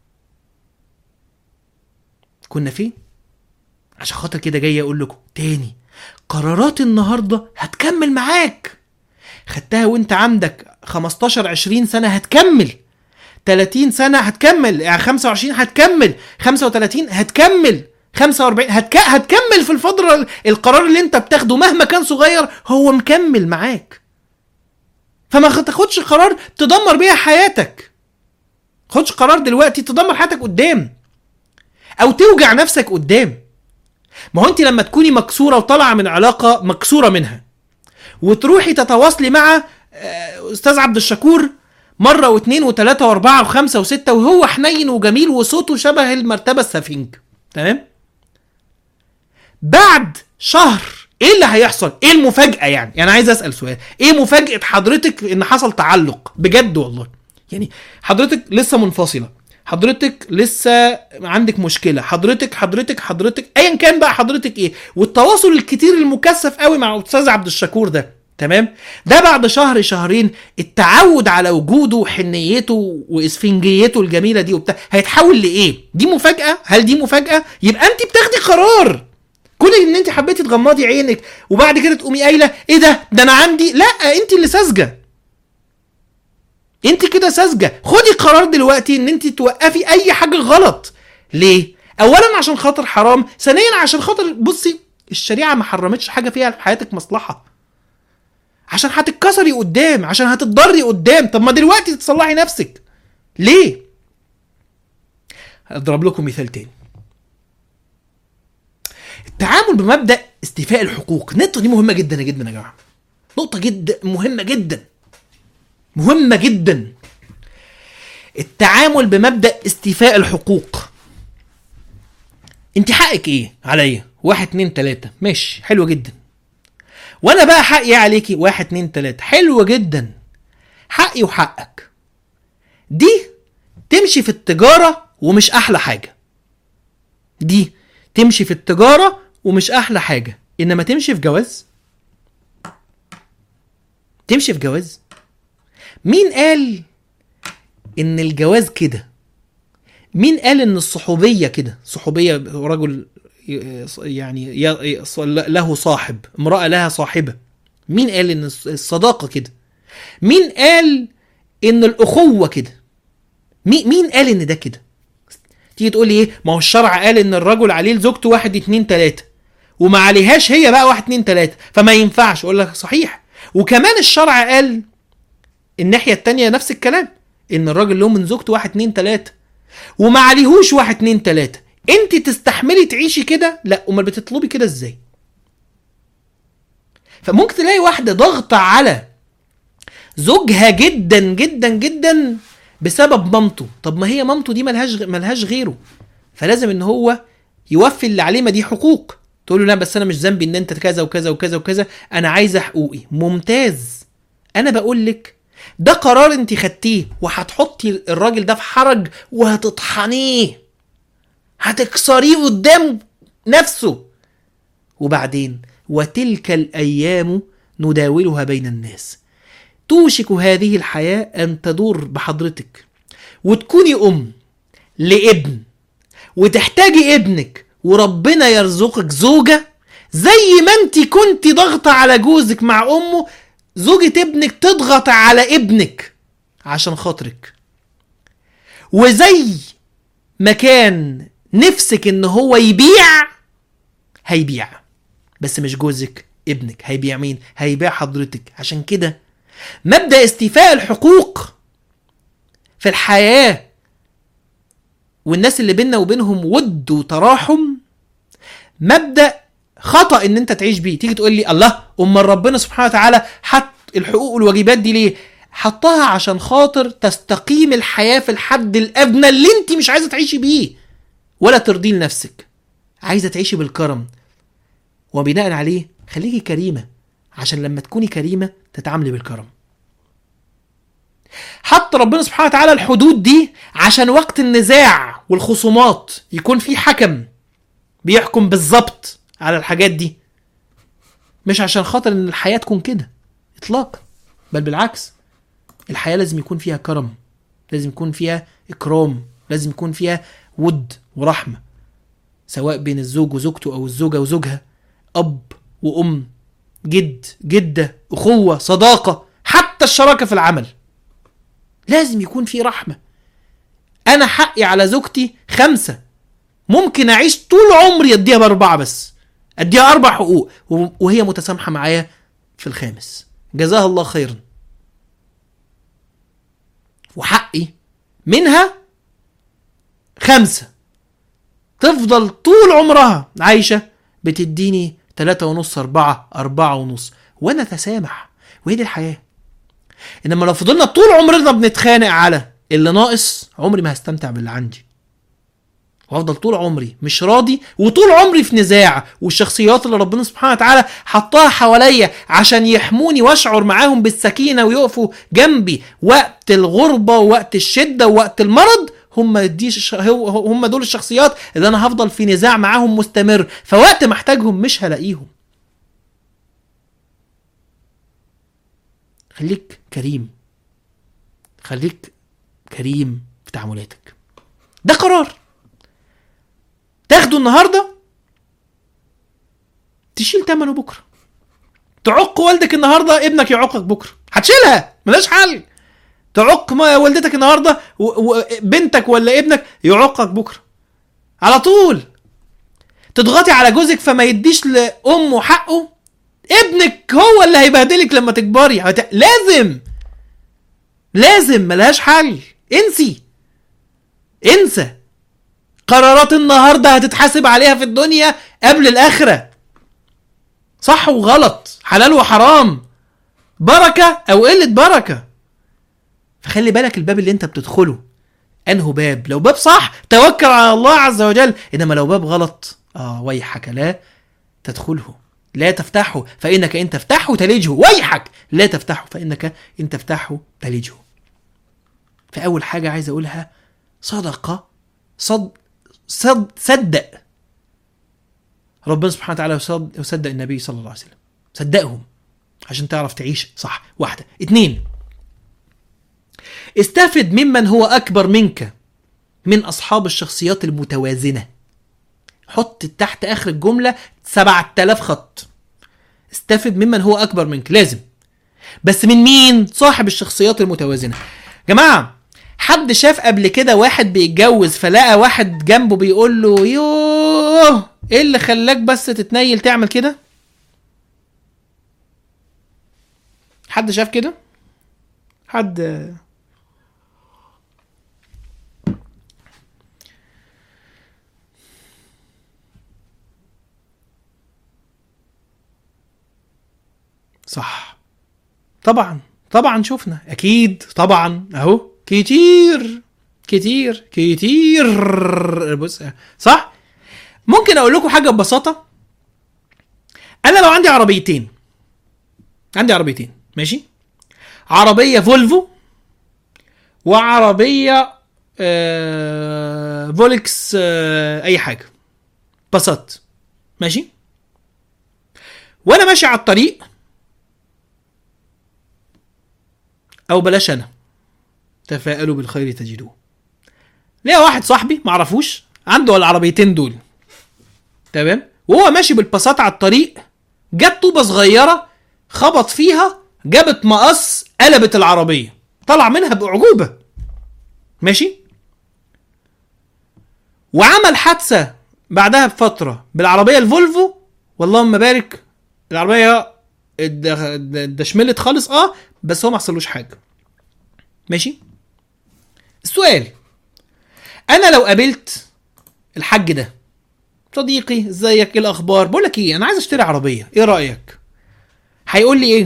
كنا فين عشان خاطر كده جاي اقول لكم تاني قرارات النهارده هتكمل معاك خدتها وانت عندك 15 20 سنه هتكمل 30 سنه هتكمل يعني 25 هتكمل 35 هتكمل 45 هتك... هتكمل في الفتره القرار اللي انت بتاخده مهما كان صغير هو مكمل معاك فما تاخدش قرار تدمر بيها حياتك خدش قرار دلوقتي تدمر حياتك قدام او توجع نفسك قدام ما هو انت لما تكوني مكسوره وطالعه من علاقه مكسوره منها وتروحي تتواصلي مع آه، استاذ عبد الشكور مره واثنين وثلاثه واربعه وخمسه وسته وهو حنين وجميل وصوته شبه المرتبه السفنج تمام بعد شهر ايه اللي هيحصل ايه المفاجاه يعني يعني عايز اسال سؤال ايه مفاجاه حضرتك ان حصل تعلق بجد والله يعني حضرتك لسه منفصله حضرتك لسه عندك مشكله حضرتك حضرتك حضرتك ايا كان بقى حضرتك ايه والتواصل الكتير المكثف قوي مع استاذ عبد الشكور ده تمام ده بعد شهر شهرين التعود على وجوده وحنيته واسفنجيته الجميله دي وبتاع هيتحول لايه دي مفاجاه هل دي مفاجاه يبقى انت بتاخدي قرار كون ان انت حبيتي تغمضي عينك وبعد كده تقومي قايله ايه ده ده انا عندي لا انت اللي ساذجه انت كده ساذجه خدي قرار دلوقتي ان انت توقفي اي حاجه غلط ليه اولا عشان خاطر حرام ثانيا عشان خاطر بصي الشريعه ما حرمتش حاجه فيها في حياتك مصلحه عشان هتتكسري قدام عشان هتتضري قدام طب ما دلوقتي تصلحي نفسك ليه اضرب لكم مثال تاني التعامل بمبدا استيفاء الحقوق النقطه دي مهمه جدا جدا يا جماعه نقطه جدا مهمه جدا مهمه جدا التعامل بمبدا استيفاء الحقوق انت حقك ايه عليا واحد اتنين تلاتة ماشي حلو جدا وانا بقى حقي ايه عليكي واحد اتنين تلاتة حلو جدا حقي وحقك دي تمشي في التجارة ومش احلى حاجة دي تمشي في التجارة ومش احلى حاجة انما تمشي في جواز تمشي في جواز مين قال ان الجواز كده مين قال ان الصحوبيه كده صحوبيه رجل يعني ي- له صاحب امراه لها صاحبه مين قال ان الصداقه كده مين قال ان الاخوه كده مين مين قال ان ده كده تيجي تقول لي ايه ما هو الشرع قال ان الرجل عليه لزوجته واحد اتنين تلاته وما عليهاش هي بقى واحد اتنين تلاته فما ينفعش اقول لك صحيح وكمان الشرع قال الناحيه التانيه نفس الكلام ان الراجل له من زوجته واحد اتنين تلاته وما عليهوش واحد اتنين تلاته انت تستحملي تعيشي كده لا امال بتطلبي كده ازاي فممكن تلاقي واحده ضاغطه على زوجها جدا جدا جدا بسبب مامته طب ما هي مامته دي ملهاش غ- ملهاش غيره فلازم ان هو يوفي اللي عليه ما دي حقوق تقول له لا بس انا مش ذنبي ان انت كذا وكذا وكذا وكذا انا عايزه حقوقي ممتاز انا بقول لك ده قرار انت خدتيه وهتحطي الراجل ده في حرج وهتطحنيه هتكسريه قدام نفسه وبعدين وتلك الايام نداولها بين الناس توشك هذه الحياه ان تدور بحضرتك وتكوني ام لابن وتحتاجي ابنك وربنا يرزقك زوجة زي ما انت كنت ضغطة على جوزك مع امه زوجة ابنك تضغط على ابنك عشان خاطرك وزي ما كان نفسك ان هو يبيع هيبيع بس مش جوزك ابنك هيبيع مين هيبيع حضرتك عشان كده مبدأ استيفاء الحقوق في الحياه والناس اللي بيننا وبينهم ود وتراحم مبدا خطا ان انت تعيش بيه تيجي تقول لي الله امال ربنا سبحانه وتعالى حط الحقوق والواجبات دي ليه حطها عشان خاطر تستقيم الحياه في الحد الادنى اللي انت مش عايزه تعيشي بيه ولا ترضيه لنفسك عايزه تعيشي بالكرم وبناء عليه خليكي كريمه عشان لما تكوني كريمه تتعاملي بالكرم حط ربنا سبحانه وتعالى الحدود دي عشان وقت النزاع والخصومات يكون في حكم بيحكم بالظبط على الحاجات دي مش عشان خاطر ان الحياة تكون كده اطلاقا بل بالعكس الحياة لازم يكون فيها كرم لازم يكون فيها اكرام لازم يكون فيها ود ورحمة سواء بين الزوج وزوجته او الزوجة وزوجها اب وام جد جدة اخوة صداقة حتى الشراكة في العمل لازم يكون في رحمة أنا حقي على زوجتي خمسة ممكن أعيش طول عمري أديها بأربعة بس أديها أربع حقوق و- وهي متسامحة معايا في الخامس جزاها الله خيرا وحقي منها خمسة تفضل طول عمرها عايشة بتديني تلاتة ونص أربعة أربعة ونص وأنا أتسامح وهي دي الحياة انما لو فضلنا طول عمرنا بنتخانق على اللي ناقص عمري ما هستمتع باللي عندي وافضل طول عمري مش راضي وطول عمري في نزاع والشخصيات اللي ربنا سبحانه وتعالى حطها حواليا عشان يحموني واشعر معاهم بالسكينه ويقفوا جنبي وقت الغربه ووقت الشده ووقت المرض هم دي الش- هو- هم دول الشخصيات اللي انا هفضل في نزاع معاهم مستمر فوقت ما احتاجهم مش هلاقيهم خليك كريم خليك كريم في تعاملاتك ده قرار تاخده النهارده تشيل ثمنه بكره تعق والدك النهارده ابنك يعقك بكره هتشيلها ملهاش حل تعق ما والدتك النهارده وبنتك ولا ابنك يعقك بكره على طول تضغطي على جوزك فما يديش لامه حقه ابنك هو اللي هيبهدلك لما تكبري هت... لازم لازم ملهاش حل انسي انسى قرارات النهارده هتتحاسب عليها في الدنيا قبل الاخره صح وغلط حلال وحرام بركه او قله بركه فخلي بالك الباب اللي انت بتدخله انه باب لو باب صح توكل على الله عز وجل انما لو باب غلط اه ويحك لا تدخله لا تفتحه فانك ان تفتحه تلجه ويحك لا تفتحه فانك ان تفتحه تلجه فاول حاجه عايز اقولها صدقه صد صد صدق ربنا سبحانه وتعالى يصد- يصدق النبي صلى الله عليه وسلم صدقهم عشان تعرف تعيش صح واحده اتنين استفد ممن هو اكبر منك من اصحاب الشخصيات المتوازنه حط تحت اخر الجمله 7000 خط استفد ممن هو اكبر منك لازم بس من مين صاحب الشخصيات المتوازنه جماعه حد شاف قبل كده واحد بيتجوز فلقى واحد جنبه بيقول له يوه ايه اللي خلاك بس تتنيل تعمل كده حد شاف كده حد صح طبعا طبعا شفنا اكيد طبعا اهو كتير كتير كتير بص صح ممكن اقول لكم حاجه ببساطه انا لو عندي عربيتين عندي عربيتين ماشي عربيه فولفو وعربيه آه فولكس آه اي حاجه باسات ماشي وانا ماشي على الطريق او بلاش انا تفاءلوا بالخير تجدوه ليا واحد صاحبي معرفوش عنده العربيتين دول تمام وهو ماشي بالباسات على الطريق جت طوبه صغيره خبط فيها جابت مقص قلبت العربيه طلع منها باعجوبه ماشي وعمل حادثه بعدها بفتره بالعربيه الفولفو واللهم بارك العربيه اتد- اتدشملت خالص اه بس هو ما حصلوش حاجه ماشي السؤال انا لو قابلت الحاج ده صديقي ازيك ايه الاخبار بقول لك ايه انا عايز اشتري عربيه ايه رايك هيقول لي ايه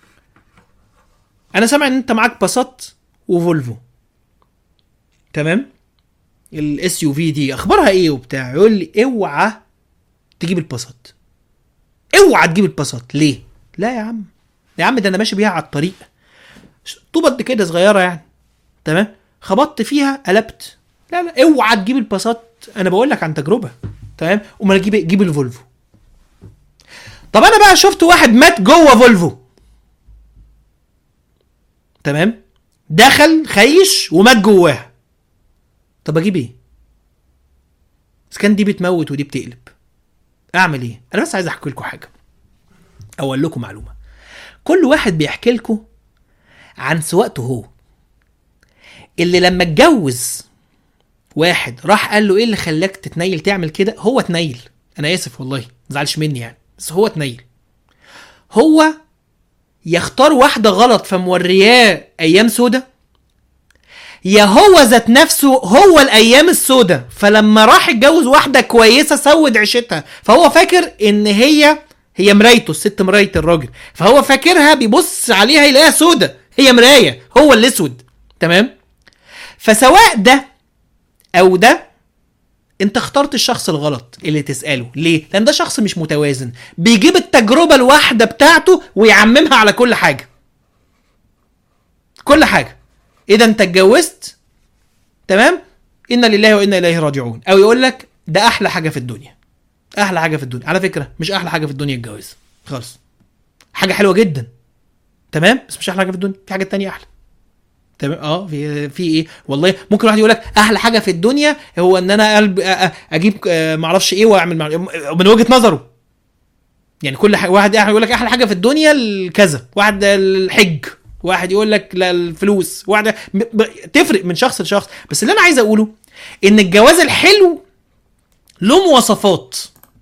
انا سامع ان انت معاك باسات وفولفو تمام الاس يو في دي اخبارها ايه وبتاع يقول لي اوعى تجيب الباسات اوعى تجيب الباسات ليه لا يا عم يا عم ده انا ماشي بيها على الطريق طوبه قد كده صغيره يعني تمام خبطت فيها قلبت لا لا اوعى تجيب الباسات انا بقول لك عن تجربه تمام امال اجيب جيب الفولفو طب انا بقى شفت واحد مات جوه فولفو تمام دخل خيش ومات جواها طب اجيب ايه اذا كان دي بتموت ودي بتقلب اعمل ايه انا بس عايز احكي لكم حاجه او اقول لكم معلومه كل واحد بيحكي لكم عن سواقته هو اللي لما اتجوز واحد راح قال له ايه اللي خلاك تتنيل تعمل كده هو اتنيل انا اسف والله مزعلش مني يعني بس هو اتنيل هو يختار واحده غلط فمورياه ايام سودا يا هو ذات نفسه هو الايام السوداء فلما راح يتجوز واحده كويسه سود عيشتها فهو فاكر ان هي هي مرايته الست مرايه الراجل فهو فاكرها بيبص عليها يلاقيها سودة هي مرايه هو الاسود تمام فسواء ده او ده انت اخترت الشخص الغلط اللي تساله ليه لان ده شخص مش متوازن بيجيب التجربه الواحده بتاعته ويعممها على كل حاجه كل حاجه اذا انت اتجوزت تمام انا لله وانا اليه راجعون او يقول لك ده احلى حاجه في الدنيا احلى حاجه في الدنيا على فكره مش احلى حاجه في الدنيا الجواز خالص حاجه حلوه جدا تمام بس مش احلى حاجه في الدنيا في حاجات تانية احلى تمام اه في في ايه والله ممكن واحد يقول لك احلى حاجه في الدنيا هو ان انا قلب أ- أ- اجيب آه، معرفش ايه واعمل مع... من وجهه نظره يعني كل حاجة واحد يقول لك احلى حاجه في الدنيا الكذا واحد الحج واحد يقول لك لا الفلوس واحد م- ب- تفرق من شخص لشخص بس اللي انا عايز اقوله ان الجواز الحلو له مواصفات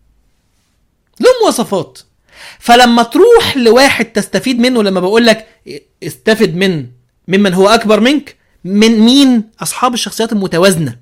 له مواصفات فلما تروح لواحد تستفيد منه لما بقول لك استفد من ممن هو اكبر منك من مين اصحاب الشخصيات المتوازنه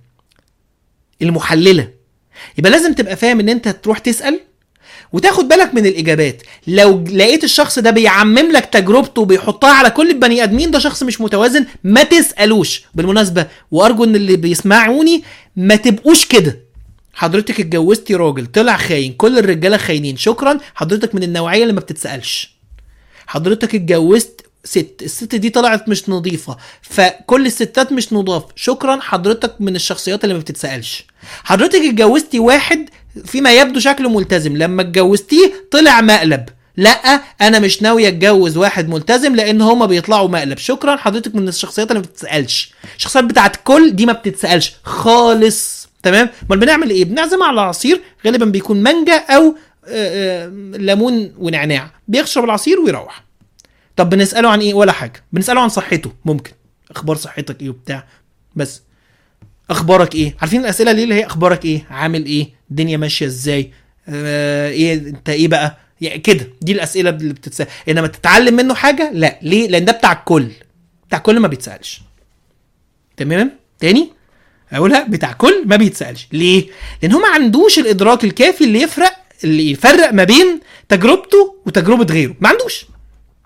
المحلله يبقى لازم تبقى فاهم ان انت تروح تسال وتاخد بالك من الاجابات لو لقيت الشخص ده بيعمم لك تجربته وبيحطها على كل البني ادمين ده شخص مش متوازن ما تسالوش بالمناسبه وارجو ان اللي بيسمعوني ما تبقوش كده حضرتك اتجوزتي راجل طلع خاين كل الرجاله خاينين شكرا حضرتك من النوعيه اللي ما بتتسالش حضرتك اتجوزت ست الست دي طلعت مش نظيفة فكل الستات مش نضاف شكرا حضرتك من الشخصيات اللي ما بتتسألش حضرتك اتجوزتي واحد فيما يبدو شكله ملتزم لما اتجوزتيه طلع مقلب لا انا مش ناوي اتجوز واحد ملتزم لان هما بيطلعوا مقلب شكرا حضرتك من الشخصيات اللي ما بتتسالش الشخصيات بتاعت كل دي ما بتتسالش خالص تمام امال بنعمل ايه بنعزمها على عصير غالبا بيكون مانجا او آه، آه، ليمون ونعناع بيشرب العصير ويروح طب بنساله عن ايه ولا حاجه بنساله عن صحته ممكن اخبار صحتك ايه وبتاع بس اخبارك ايه عارفين الاسئله ليه اللي هي اخبارك ايه عامل ايه الدنيا ماشيه ازاي آه ايه انت ايه بقى يعني كده دي الاسئله اللي بتتسال انما تتعلم منه حاجه لا ليه لان ده بتاع الكل بتاع الكل ما بيتسالش تمام تاني اقولها بتاع كل ما بيتسالش ليه لان هو ما عندوش الادراك الكافي اللي يفرق اللي يفرق ما بين تجربته وتجربه غيره ما عندوش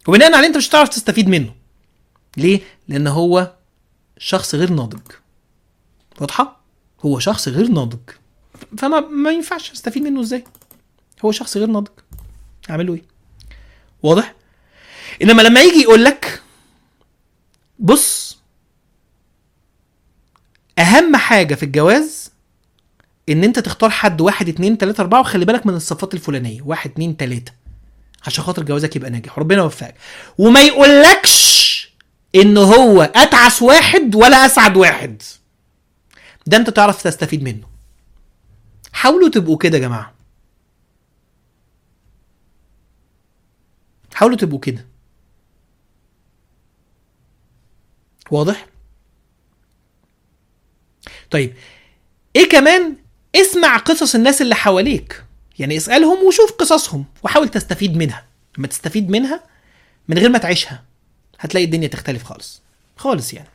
وبناء عليه انت مش هتعرف تستفيد منه ليه لان هو شخص غير ناضج واضحه هو شخص غير ناضج فما ما ينفعش استفيد منه ازاي هو شخص غير ناضج اعمل له ايه واضح انما لما يجي يقول لك بص اهم حاجه في الجواز ان انت تختار حد واحد اتنين تلاته اربعه وخلي بالك من الصفات الفلانيه واحد اتنين تلاته عشان خاطر جوازك يبقى ناجح وربنا يوفقك وما يقولكش ان هو اتعس واحد ولا اسعد واحد ده انت تعرف تستفيد منه حاولوا تبقوا كده يا جماعه حاولوا تبقوا كده واضح طيب ايه كمان اسمع قصص الناس اللي حواليك يعني اسالهم وشوف قصصهم وحاول تستفيد منها لما تستفيد منها من غير ما تعيشها هتلاقي الدنيا تختلف خالص خالص يعني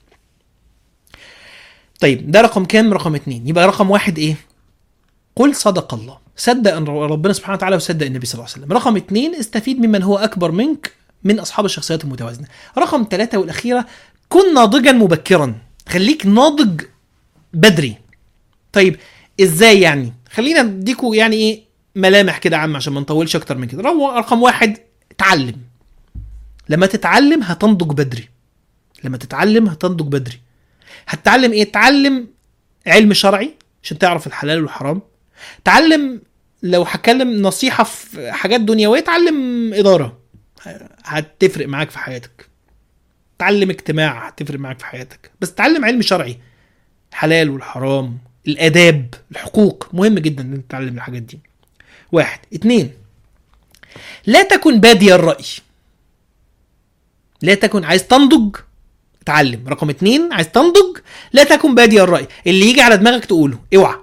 طيب ده رقم كام رقم اتنين يبقى رقم واحد ايه قل صدق الله صدق ان ربنا سبحانه وتعالى وصدق النبي صلى الله عليه وسلم رقم اتنين استفيد ممن هو اكبر منك من اصحاب الشخصيات المتوازنه رقم ثلاثة والاخيره كن ناضجا مبكرا خليك ناضج بدري طيب ازاي يعني خلينا نديكوا يعني ايه ملامح كده عامه عشان ما نطولش اكتر من كده رقم واحد اتعلم لما تتعلم هتنضج بدري لما تتعلم هتنضج بدري هتتعلم ايه تعلم علم شرعي عشان تعرف الحلال والحرام تعلم لو هتكلم نصيحة في حاجات دنيوية تعلم إدارة هتفرق معاك في حياتك تعلم اجتماع هتفرق معاك في حياتك بس تعلم علم شرعي الحلال والحرام الآداب الحقوق مهم جدا ان انت تتعلم الحاجات دي واحد اتنين لا تكن بادي الرأي لا تكن عايز تنضج اتعلم رقم اتنين عايز تنضج لا تكن بادي الرأي اللي يجي على دماغك تقوله اوعى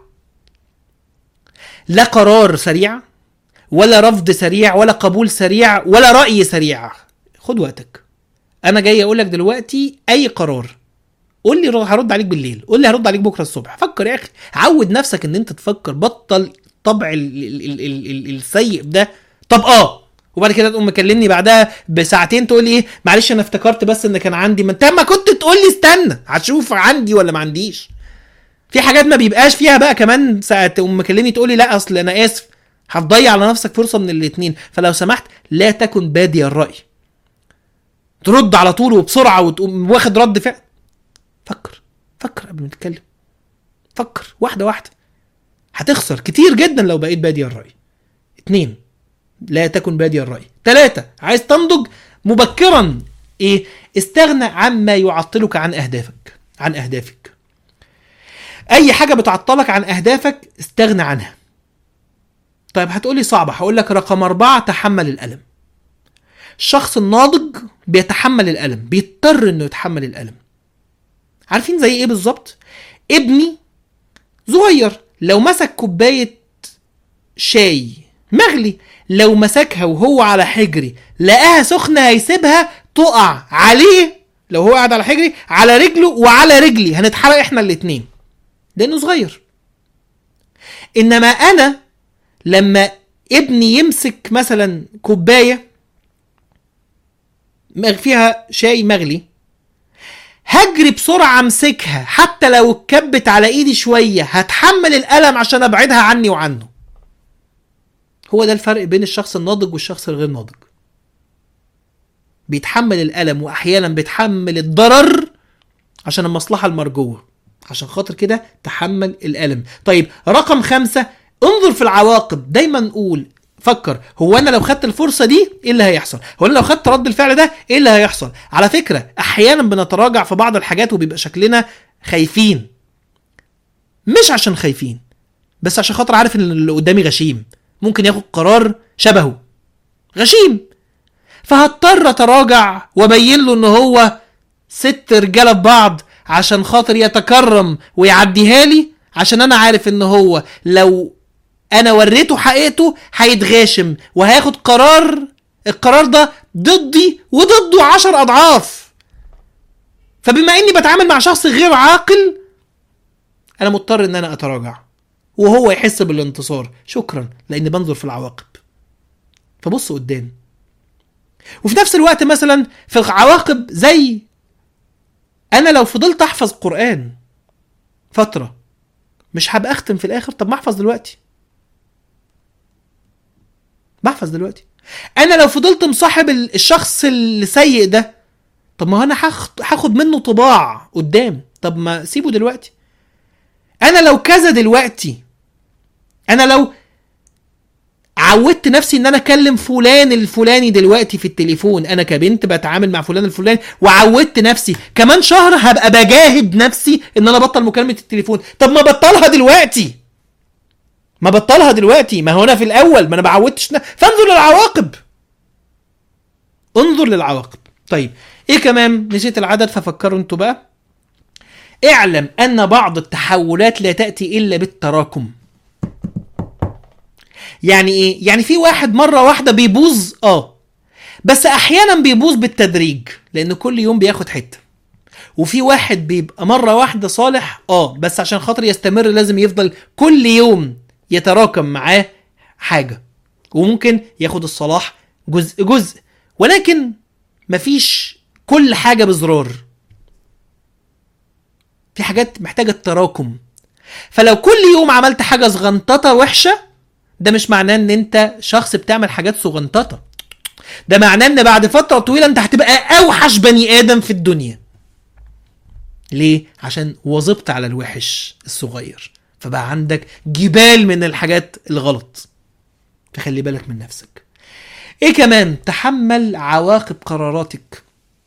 لا قرار سريع ولا رفض سريع ولا قبول سريع ولا رأي سريع خد وقتك انا جاي اقول لك دلوقتي اي قرار قول لي هرد عليك بالليل قول لي هرد عليك بكره الصبح فكر يا اخي عود نفسك ان انت تفكر بطل طبع ال ال ال ال ال السيء ده طب اه وبعد كده تقوم مكلمني بعدها بساعتين تقول لي ايه معلش انا افتكرت بس ان كان عندي ما انت ما كنت تقول لي استنى هتشوف عندي ولا ما عنديش في حاجات ما بيبقاش فيها بقى كمان ساعه تقوم مكلمني تقول لي لا اصل انا اسف هتضيع على نفسك فرصه من الاثنين فلو سمحت لا تكن بادي الراي ترد على طول وبسرعه وتقوم واخد رد فعل فكر فكر قبل ما تتكلم فكر واحده واحده هتخسر كتير جدا لو بقيت بادي الراي اتنين لا تكن بادي الراي ثلاثة عايز تنضج مبكرا ايه استغنى عما يعطلك عن اهدافك عن اهدافك اي حاجه بتعطلك عن اهدافك استغنى عنها طيب هتقولي صعبه هقول لك رقم أربعة تحمل الالم الشخص الناضج بيتحمل الالم بيضطر انه يتحمل الالم عارفين زي ايه بالظبط ابني صغير لو مسك كوبايه شاي مغلي لو مسكها وهو على حجري لقاها سخنه هيسيبها تقع عليه لو هو قاعد على حجري على رجله وعلى رجلي هنتحرق احنا الاتنين لانه صغير انما انا لما ابني يمسك مثلا كوبايه فيها شاي مغلي هجري بسرعة امسكها حتى لو اتكبت على ايدي شوية هتحمل الألم عشان ابعدها عني وعنه هو ده الفرق بين الشخص الناضج والشخص الغير ناضج بيتحمل الألم وأحيانا بيتحمل الضرر عشان المصلحة المرجوة عشان خاطر كده تحمل الألم طيب رقم خمسة انظر في العواقب دايما نقول فكر هو انا لو خدت الفرصه دي ايه اللي هيحصل هو انا لو خدت رد الفعل ده ايه اللي هيحصل على فكره احيانا بنتراجع في بعض الحاجات وبيبقى شكلنا خايفين مش عشان خايفين بس عشان خاطر عارف ان اللي قدامي غشيم ممكن ياخد قرار شبهه غشيم فهضطر اتراجع وابين له ان هو ست رجاله في بعض عشان خاطر يتكرم ويعديها لي عشان انا عارف ان هو لو انا وريته حقيقته هيتغاشم وهياخد قرار القرار ده ضدي وضده عشر اضعاف فبما اني بتعامل مع شخص غير عاقل انا مضطر ان انا اتراجع وهو يحس بالانتصار شكرا لاني بنظر في العواقب فبص قدام وفي نفس الوقت مثلا في العواقب زي انا لو فضلت احفظ قران فتره مش هبقى اختم في الاخر طب ما احفظ دلوقتي بحفظ دلوقتي انا لو فضلت مصاحب ال- الشخص السيء ده طب ما هو انا هاخد هاخد منه طباع قدام طب ما سيبه دلوقتي انا لو كذا دلوقتي انا لو عودت نفسي ان انا اكلم فلان الفلاني دلوقتي في التليفون انا كبنت بتعامل مع فلان الفلاني وعودت نفسي كمان شهر هبقى بجاهد نفسي ان انا ابطل مكالمه التليفون طب ما بطلها دلوقتي ما بطلها دلوقتي ما هو انا في الاول ما انا بعودتش ن- فانظر للعواقب انظر للعواقب طيب ايه كمان نسيت العدد ففكروا انتوا بقى اعلم ان بعض التحولات لا تاتي الا بالتراكم يعني ايه يعني في واحد مره واحده بيبوظ اه بس احيانا بيبوظ بالتدريج لان كل يوم بياخد حته وفي واحد بيبقى مره واحده صالح اه بس عشان خاطر يستمر لازم يفضل كل يوم يتراكم معاه حاجه وممكن ياخد الصلاح جزء جزء ولكن مفيش كل حاجه بزرار في حاجات محتاجه تراكم فلو كل يوم عملت حاجه صغنططه وحشه ده مش معناه ان انت شخص بتعمل حاجات صغنططه ده معناه ان بعد فتره طويله انت هتبقى اوحش بني ادم في الدنيا ليه عشان واظبت على الوحش الصغير فبقى عندك جبال من الحاجات الغلط فخلي بالك من نفسك ايه كمان تحمل عواقب قراراتك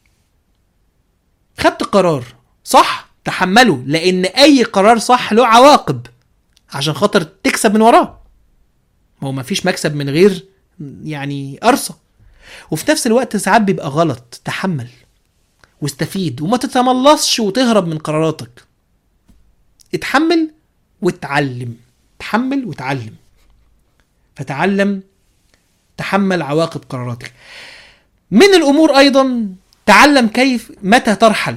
خدت قرار صح تحمله لان اي قرار صح له عواقب عشان خاطر تكسب من وراه ما هو مفيش مكسب من غير يعني قرصة وفي نفس الوقت ساعات بيبقى غلط تحمل واستفيد وما تتملصش وتهرب من قراراتك اتحمل واتعلم تحمل وتعلم فتعلم تحمل عواقب قراراتك من الامور ايضا تعلم كيف متى ترحل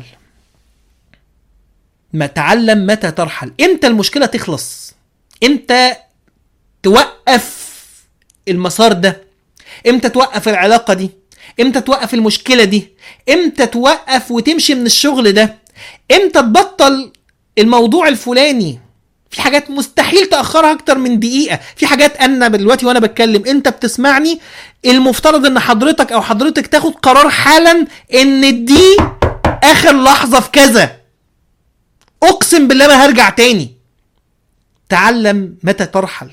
ما تعلم متى ترحل امتى المشكله تخلص امتى توقف المسار ده امتى توقف العلاقه دي امتى توقف المشكله دي امتى توقف وتمشي من الشغل ده امتى تبطل الموضوع الفلاني في حاجات مستحيل تاخرها اكتر من دقيقه في حاجات انا دلوقتي وانا بتكلم انت بتسمعني المفترض ان حضرتك او حضرتك تاخد قرار حالا ان دي اخر لحظه في كذا اقسم بالله ما هرجع تاني تعلم متى ترحل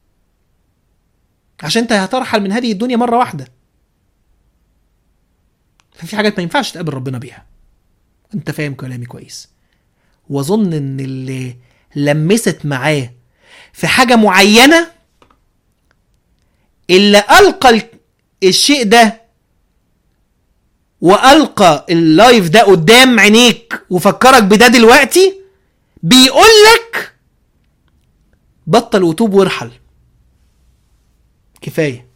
عشان انت هترحل من هذه الدنيا مره واحده ففي حاجات ما ينفعش تقابل ربنا بيها انت فاهم كلامي كويس واظن ان اللي لمست معاه في حاجه معينه اللي القى ال- الشيء ده والقى اللايف ده قدام عينيك وفكرك بده دلوقتي بيقول لك بطل وتوب وارحل كفايه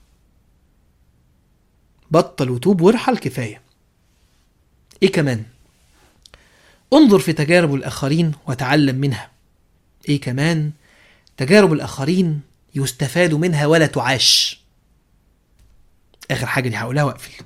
بطل وتوب وارحل كفايه ايه كمان انظر في تجارب الاخرين وتعلم منها ايه كمان تجارب الاخرين يستفاد منها ولا تعاش اخر حاجه دي هقولها واقفل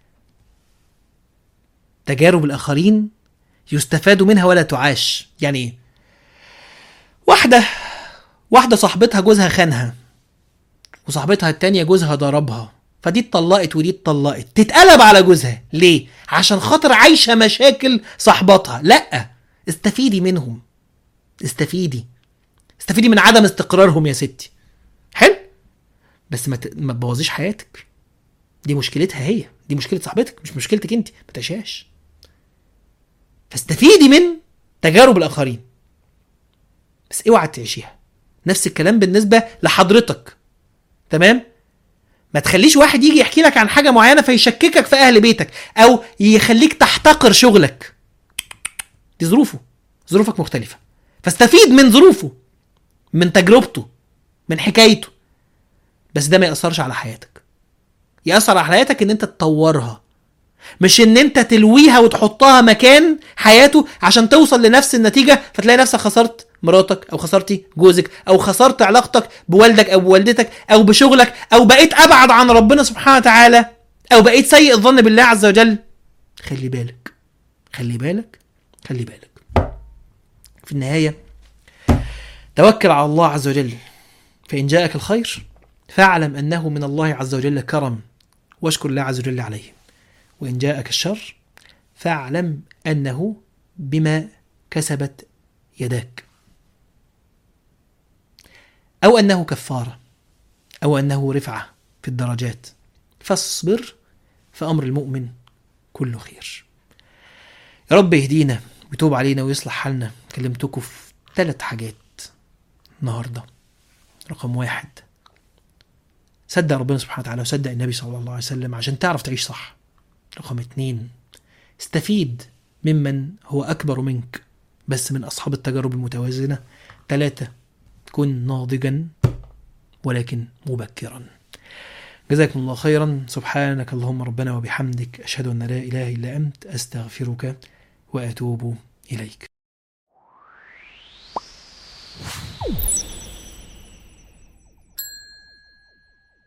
تجارب الاخرين يستفاد منها ولا تعاش يعني ايه واحده واحده صاحبتها جوزها خانها وصاحبتها التانية جوزها ضربها فدي اتطلقت ودي اتطلقت تتقلب على جوزها ليه عشان خاطر عايشه مشاكل صاحبتها لا استفيدي منهم استفيدي استفيدي من عدم استقرارهم يا ستي حلو بس ما ت... ما تبوظيش حياتك دي مشكلتها هي دي مشكله صاحبتك مش مشكلتك انت ما تعيشهاش فاستفيدي من تجارب الاخرين بس اوعى تعيشيها نفس الكلام بالنسبه لحضرتك تمام ما تخليش واحد يجي يحكي لك عن حاجه معينه فيشككك في اهل بيتك او يخليك تحتقر شغلك دي ظروفه ظروفك مختلفه فاستفيد من ظروفه من تجربته من حكايته بس ده ما ياثرش على حياتك ياثر على حياتك ان انت تطورها مش ان انت تلويها وتحطها مكان حياته عشان توصل لنفس النتيجه فتلاقي نفسك خسرت مراتك او خسرتي جوزك او خسرت علاقتك بوالدك او بوالدتك او بشغلك او بقيت ابعد عن ربنا سبحانه وتعالى او بقيت سيء الظن بالله عز وجل خلي بالك خلي بالك خلي بالك في النهايه توكل على الله عز وجل فان جاءك الخير فاعلم انه من الله عز وجل كرم واشكر الله عز وجل عليه وان جاءك الشر فاعلم انه بما كسبت يداك او انه كفاره او انه رفعه في الدرجات فاصبر فامر المؤمن كله خير يا رب يهدينا ويتوب علينا ويصلح حالنا كلمتكم في ثلاث حاجات النهارده رقم واحد صدق ربنا سبحانه وتعالى وصدق النبي صلى الله عليه وسلم عشان تعرف تعيش صح رقم اتنين استفيد ممن هو أكبر منك بس من أصحاب التجارب المتوازنة ثلاثة كن ناضجا ولكن مبكرا جزاكم الله خيرا سبحانك اللهم ربنا وبحمدك أشهد أن لا إله إلا أنت أستغفرك وأتوب إليك